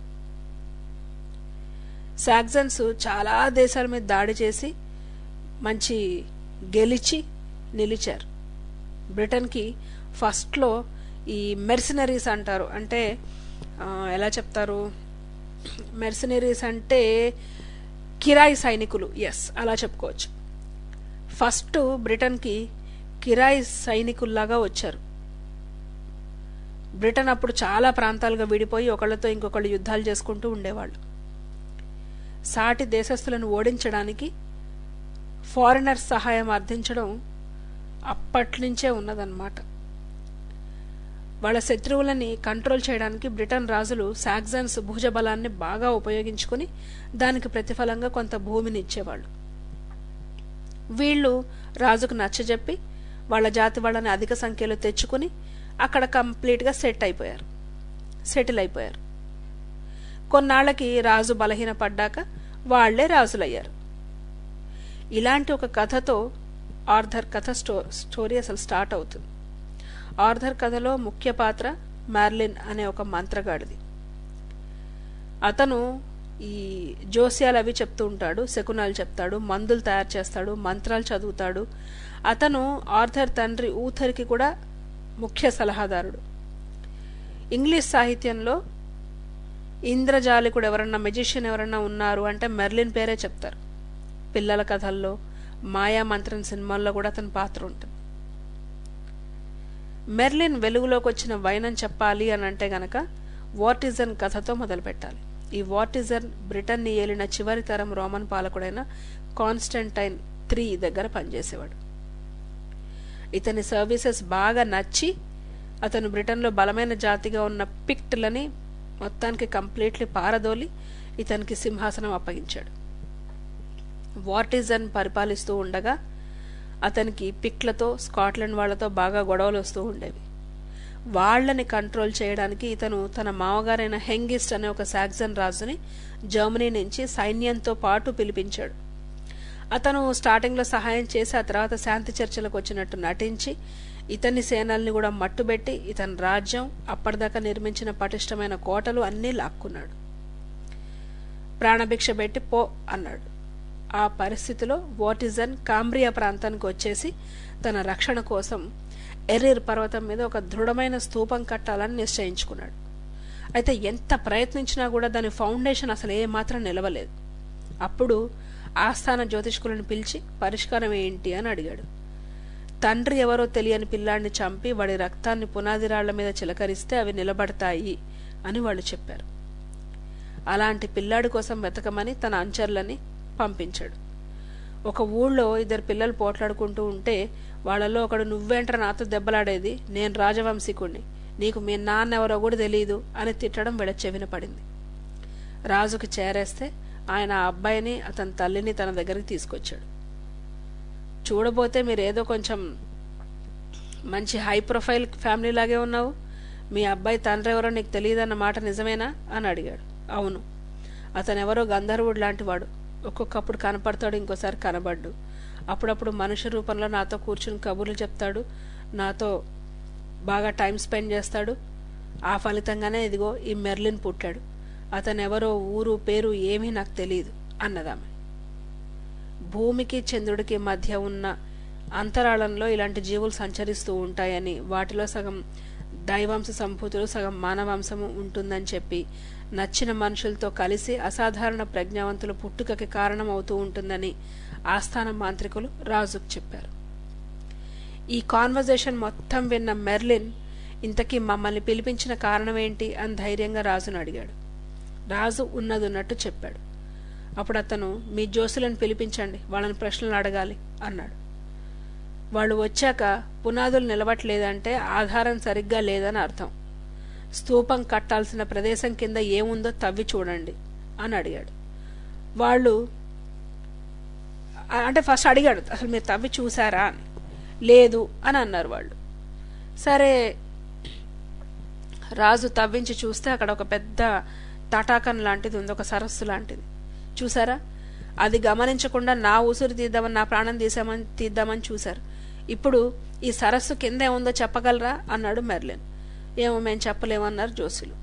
సాగ్జన్స్ చాలా దేశాల మీద దాడి చేసి మంచి గెలిచి నిలిచారు బ్రిటన్కి ఫస్ట్లో ఈ మెర్సినరీస్ అంటారు అంటే ఎలా చెప్తారు మెర్సినరీస్ అంటే కిరాయి సైనికులు ఎస్ అలా చెప్పుకోవచ్చు ఫస్ట్ బ్రిటన్కి కిరాయి సైనికుల్లాగా వచ్చారు బ్రిటన్ అప్పుడు చాలా ప్రాంతాలుగా విడిపోయి ఒకళ్ళతో ఇంకొకళ్ళు యుద్ధాలు చేసుకుంటూ ఉండేవాళ్ళు సాటి దేశస్తులను ఓడించడానికి ఫారినర్స్ సహాయం అర్థించడం అప్పట్నుంచే ఉన్నదన్నమాట వాళ్ళ శత్రువులని కంట్రోల్ చేయడానికి బ్రిటన్ రాజులు సాగ్జన్స్ భుజబలాన్ని బాగా ఉపయోగించుకుని దానికి ప్రతిఫలంగా కొంత భూమిని ఇచ్చేవాళ్ళు వీళ్ళు రాజుకు నచ్చజెప్పి వాళ్ళ జాతి వాళ్ళని అధిక సంఖ్యలో తెచ్చుకుని అక్కడ కంప్లీట్గా సెట్ అయిపోయారు సెటిల్ అయిపోయారు కొన్నాళ్లకి రాజు బలహీన పడ్డాక వాళ్లే రాజులయ్యారు ఇలాంటి ఒక కథతో ఆర్థర్ కథ స్టో స్టోరీ అసలు స్టార్ట్ అవుతుంది ఆర్థర్ కథలో ముఖ్య పాత్ర మ్యార్లిన్ అనే ఒక మంత్రగాడిది అతను ఈ జోస్యాలు అవి చెప్తూ ఉంటాడు శకునాలు చెప్తాడు మందులు తయారు చేస్తాడు మంత్రాలు చదువుతాడు అతను ఆర్థర్ తండ్రి ఊథర్కి కూడా ముఖ్య సలహాదారుడు ఇంగ్లీష్ సాహిత్యంలో ఇంద్రజాలికుడు ఎవరన్నా మెజిషియన్ ఎవరన్నా ఉన్నారు అంటే మెర్లిన్ పేరే చెప్తారు పిల్లల కథల్లో మాయా మంత్రం సినిమాల్లో కూడా అతని పాత్ర ఉంటుంది మెర్లిన్ వెలుగులోకి వచ్చిన వైనం చెప్పాలి అని అంటే గనక వాటిజన్ కథతో మొదలుపెట్టాలి ఈ వాటిజన్ బ్రిటన్ని ఏలిన చివరి తరం రోమన్ పాలకుడైన కాన్స్టంటైన్ త్రీ దగ్గర పనిచేసేవాడు ఇతని సర్వీసెస్ బాగా నచ్చి అతను బ్రిటన్లో బలమైన జాతిగా ఉన్న పిక్ట్లని మొత్తానికి కంప్లీట్లీ పారదోలి ఇతనికి సింహాసనం అప్పగించాడు వాటిజన్ పరిపాలిస్తూ ఉండగా అతనికి పిక్లతో స్కాట్లాండ్ వాళ్లతో బాగా గొడవలు వస్తూ ఉండేవి వాళ్లని కంట్రోల్ చేయడానికి ఇతను తన మామగారైన హెంగిస్ట్ అనే ఒక సాగ్జన్ రాజుని జర్మనీ నుంచి సైన్యంతో పాటు పిలిపించాడు అతను స్టార్టింగ్లో సహాయం చేసి ఆ తర్వాత శాంతి చర్చలకు వచ్చినట్టు నటించి ఇతని సేనల్ని కూడా మట్టుబెట్టి ఇతని రాజ్యం అప్పటిదాకా నిర్మించిన పటిష్టమైన కోటలు అన్నీ లాక్కున్నాడు ప్రాణభిక్ష పెట్టి పో అన్నాడు ఆ పరిస్థితిలో వాటిజన్ కాంబ్రియా ప్రాంతానికి వచ్చేసి తన రక్షణ కోసం ఎర్రిర్ పర్వతం మీద ఒక దృఢమైన స్తూపం కట్టాలని నిశ్చయించుకున్నాడు అయితే ఎంత ప్రయత్నించినా కూడా దాని ఫౌండేషన్ అసలు ఏమాత్రం నిలవలేదు అప్పుడు ఆస్థాన జ్యోతిష్కులను పిలిచి పరిష్కారం ఏంటి అని అడిగాడు తండ్రి ఎవరో తెలియని పిల్లాడిని చంపి వాడి రక్తాన్ని పునాది రాళ్ల మీద చిలకరిస్తే అవి నిలబడతాయి అని వాళ్ళు చెప్పారు అలాంటి పిల్లాడి కోసం వెతకమని తన అంచర్లని పంపించాడు ఒక ఊళ్ళో ఇద్దరు పిల్లలు పోట్లాడుకుంటూ ఉంటే వాళ్ళలో ఒకడు నువ్వేంట్రా నాతో దెబ్బలాడేది నేను రాజవంశీకుణ్ణి నీకు మీ నాన్న ఎవరో కూడా తెలియదు అని తిట్టడం వీళ్ళ చెవిన పడింది రాజుకి చేరేస్తే ఆయన ఆ అబ్బాయిని అతని తల్లిని తన దగ్గరికి తీసుకొచ్చాడు చూడబోతే మీరు ఏదో కొంచెం మంచి హై ప్రొఫైల్ ఫ్యామిలీ లాగే ఉన్నావు మీ అబ్బాయి తండ్రి ఎవరో నీకు తెలియదన్న మాట నిజమేనా అని అడిగాడు అవును అతను ఎవరో గంధర్వుడు లాంటి వాడు ఒక్కొక్కప్పుడు కనపడతాడు ఇంకోసారి కనబడ్డు అప్పుడప్పుడు మనుష్య రూపంలో నాతో కూర్చుని కబుర్లు చెప్తాడు నాతో బాగా టైం స్పెండ్ చేస్తాడు ఆ ఫలితంగానే ఇదిగో ఈ మెర్లిన్ పుట్టాడు అతను ఎవరో ఊరు పేరు ఏమీ నాకు తెలియదు అన్నదామె భూమికి చంద్రుడికి మధ్య ఉన్న అంతరాళంలో ఇలాంటి జీవులు సంచరిస్తూ ఉంటాయని వాటిలో సగం దైవాంశ సంభూతులు సగం మానవాంశము ఉంటుందని చెప్పి నచ్చిన మనుషులతో కలిసి అసాధారణ ప్రజ్ఞావంతుల పుట్టుకకి కారణం అవుతూ ఉంటుందని ఆస్థాన మాంత్రికులు రాజుకు చెప్పారు ఈ కాన్వర్జేషన్ మొత్తం విన్న మెర్లిన్ ఇంతకీ మమ్మల్ని పిలిపించిన కారణం ఏంటి అని ధైర్యంగా రాజును అడిగాడు రాజు ఉన్నదున్నట్టు చెప్పాడు అప్పుడు అతను మీ జోసులను పిలిపించండి వాళ్ళని ప్రశ్నలు అడగాలి అన్నాడు వాళ్ళు వచ్చాక పునాదులు నిలవట్లేదంటే ఆధారం సరిగ్గా లేదని అర్థం స్తూపం కట్టాల్సిన ప్రదేశం కింద ఏముందో తవ్వి చూడండి అని అడిగాడు వాళ్ళు అంటే ఫస్ట్ అడిగాడు అసలు మీరు తవ్వి చూసారా అని లేదు అని అన్నారు వాళ్ళు సరే రాజు తవ్వించి చూస్తే అక్కడ ఒక పెద్ద తటాకం లాంటిది ఉంది ఒక సరస్సు లాంటిది చూసారా అది గమనించకుండా నా ఊసురు తీద్దామని నా ప్రాణం తీసామని తీద్దామని చూశారు ఇప్పుడు ఈ సరస్సు కింద ఏముందో చెప్పగలరా అన్నాడు మెర్లిన్ ఏమో మేము చెప్పలేమన్నారు జోసులు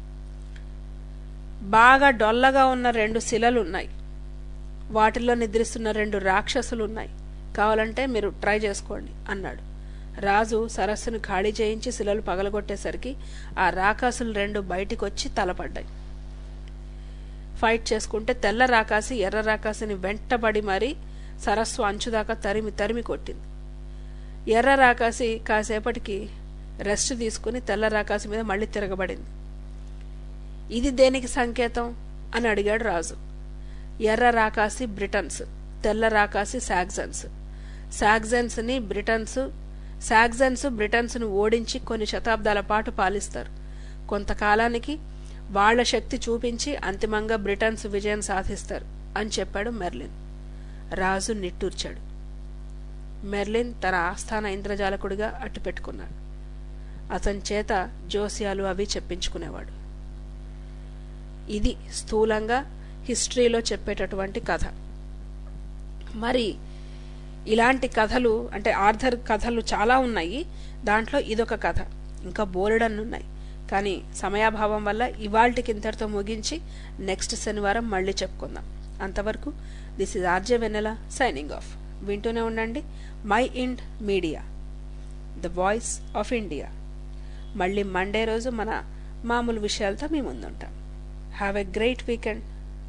బాగా డొల్లగా ఉన్న రెండు శిలలు ఉన్నాయి వాటిల్లో నిద్రిస్తున్న రెండు రాక్షసులు ఉన్నాయి కావాలంటే మీరు ట్రై చేసుకోండి అన్నాడు రాజు సరస్సును ఖాళీ చేయించి శిలలు పగలగొట్టేసరికి ఆ రాకాసులు రెండు బయటికి వచ్చి తలపడ్డాయి ఫైట్ చేసుకుంటే తెల్ల రాకాసి ఎర్ర రాకాసిని వెంటబడి మరీ సరస్సు అంచుదాకా తరిమి తరిమి కొట్టింది ఎర్ర రాకాసి కాసేపటికి రెస్ట్ తీసుకుని తెల్ల రాకాసి మీద మళ్ళీ తిరగబడింది ఇది దేనికి సంకేతం అని అడిగాడు రాజు ఎర్ర రాకాసి బ్రిటన్స్ తెల్ల రాకాసి సాగ్జన్స్ సాగ్జన్స్ని బ్రిటన్స్ సాగ్జన్స్ బ్రిటన్స్ను ఓడించి కొన్ని శతాబ్దాల పాటు పాలిస్తారు కొంతకాలానికి వాళ్ల శక్తి చూపించి అంతిమంగా బ్రిటన్స్ విజయం సాధిస్తారు అని చెప్పాడు మెర్లిన్ రాజు నిట్టూర్చాడు మెర్లిన్ తన ఆస్థాన ఇంద్రజాలకుడిగా అట్టుపెట్టుకున్నాడు అతని చేత జోస్యాలు అవి చెప్పించుకునేవాడు ఇది స్థూలంగా హిస్టరీలో చెప్పేటటువంటి కథ మరి ఇలాంటి కథలు అంటే ఆర్థర్ కథలు చాలా ఉన్నాయి దాంట్లో ఇదొక కథ ఇంకా బోలెడన్ని ఉన్నాయి కానీ సమయాభావం వల్ల ఇవాల్టికి ఇంతటితో ముగించి నెక్స్ట్ శనివారం మళ్ళీ చెప్పుకుందాం అంతవరకు this is RJ Vennela signing off వింటూనే ఉండండి MyInd media the voice of India మళ్ళీ మండే రోజు మన మామూలు విషయాలతో మీ ముందుంటాం హ్యావ్ ఎ గ్రేట్ వీకెండ్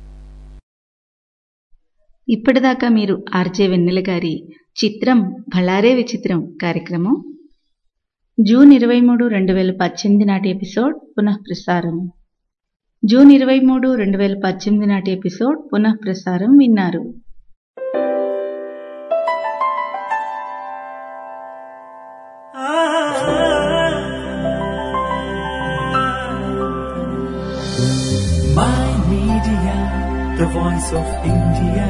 ఇప్పటిదాకా మీరు ఆర్జే వెన్నెల గారి చిత్రం భళారే విచిత్రం కార్యక్రమం జూన్ ఇరవై మూడు రెండు వేల పద్దెనిమిది నాటి ఎపిసోడ్ పునః ప్రసారం జూన్ ఇరవై మూడు రెండు వేల పద్దెనిమిది నాటి ఎపిసోడ్ పునః ప్రసారం విన్నారు My Media, the voice of India.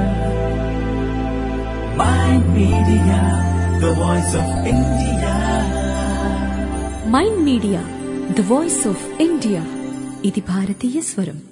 My Media, the voice of India. MyInd media the voice of India ఇది భారతీయ స్వరం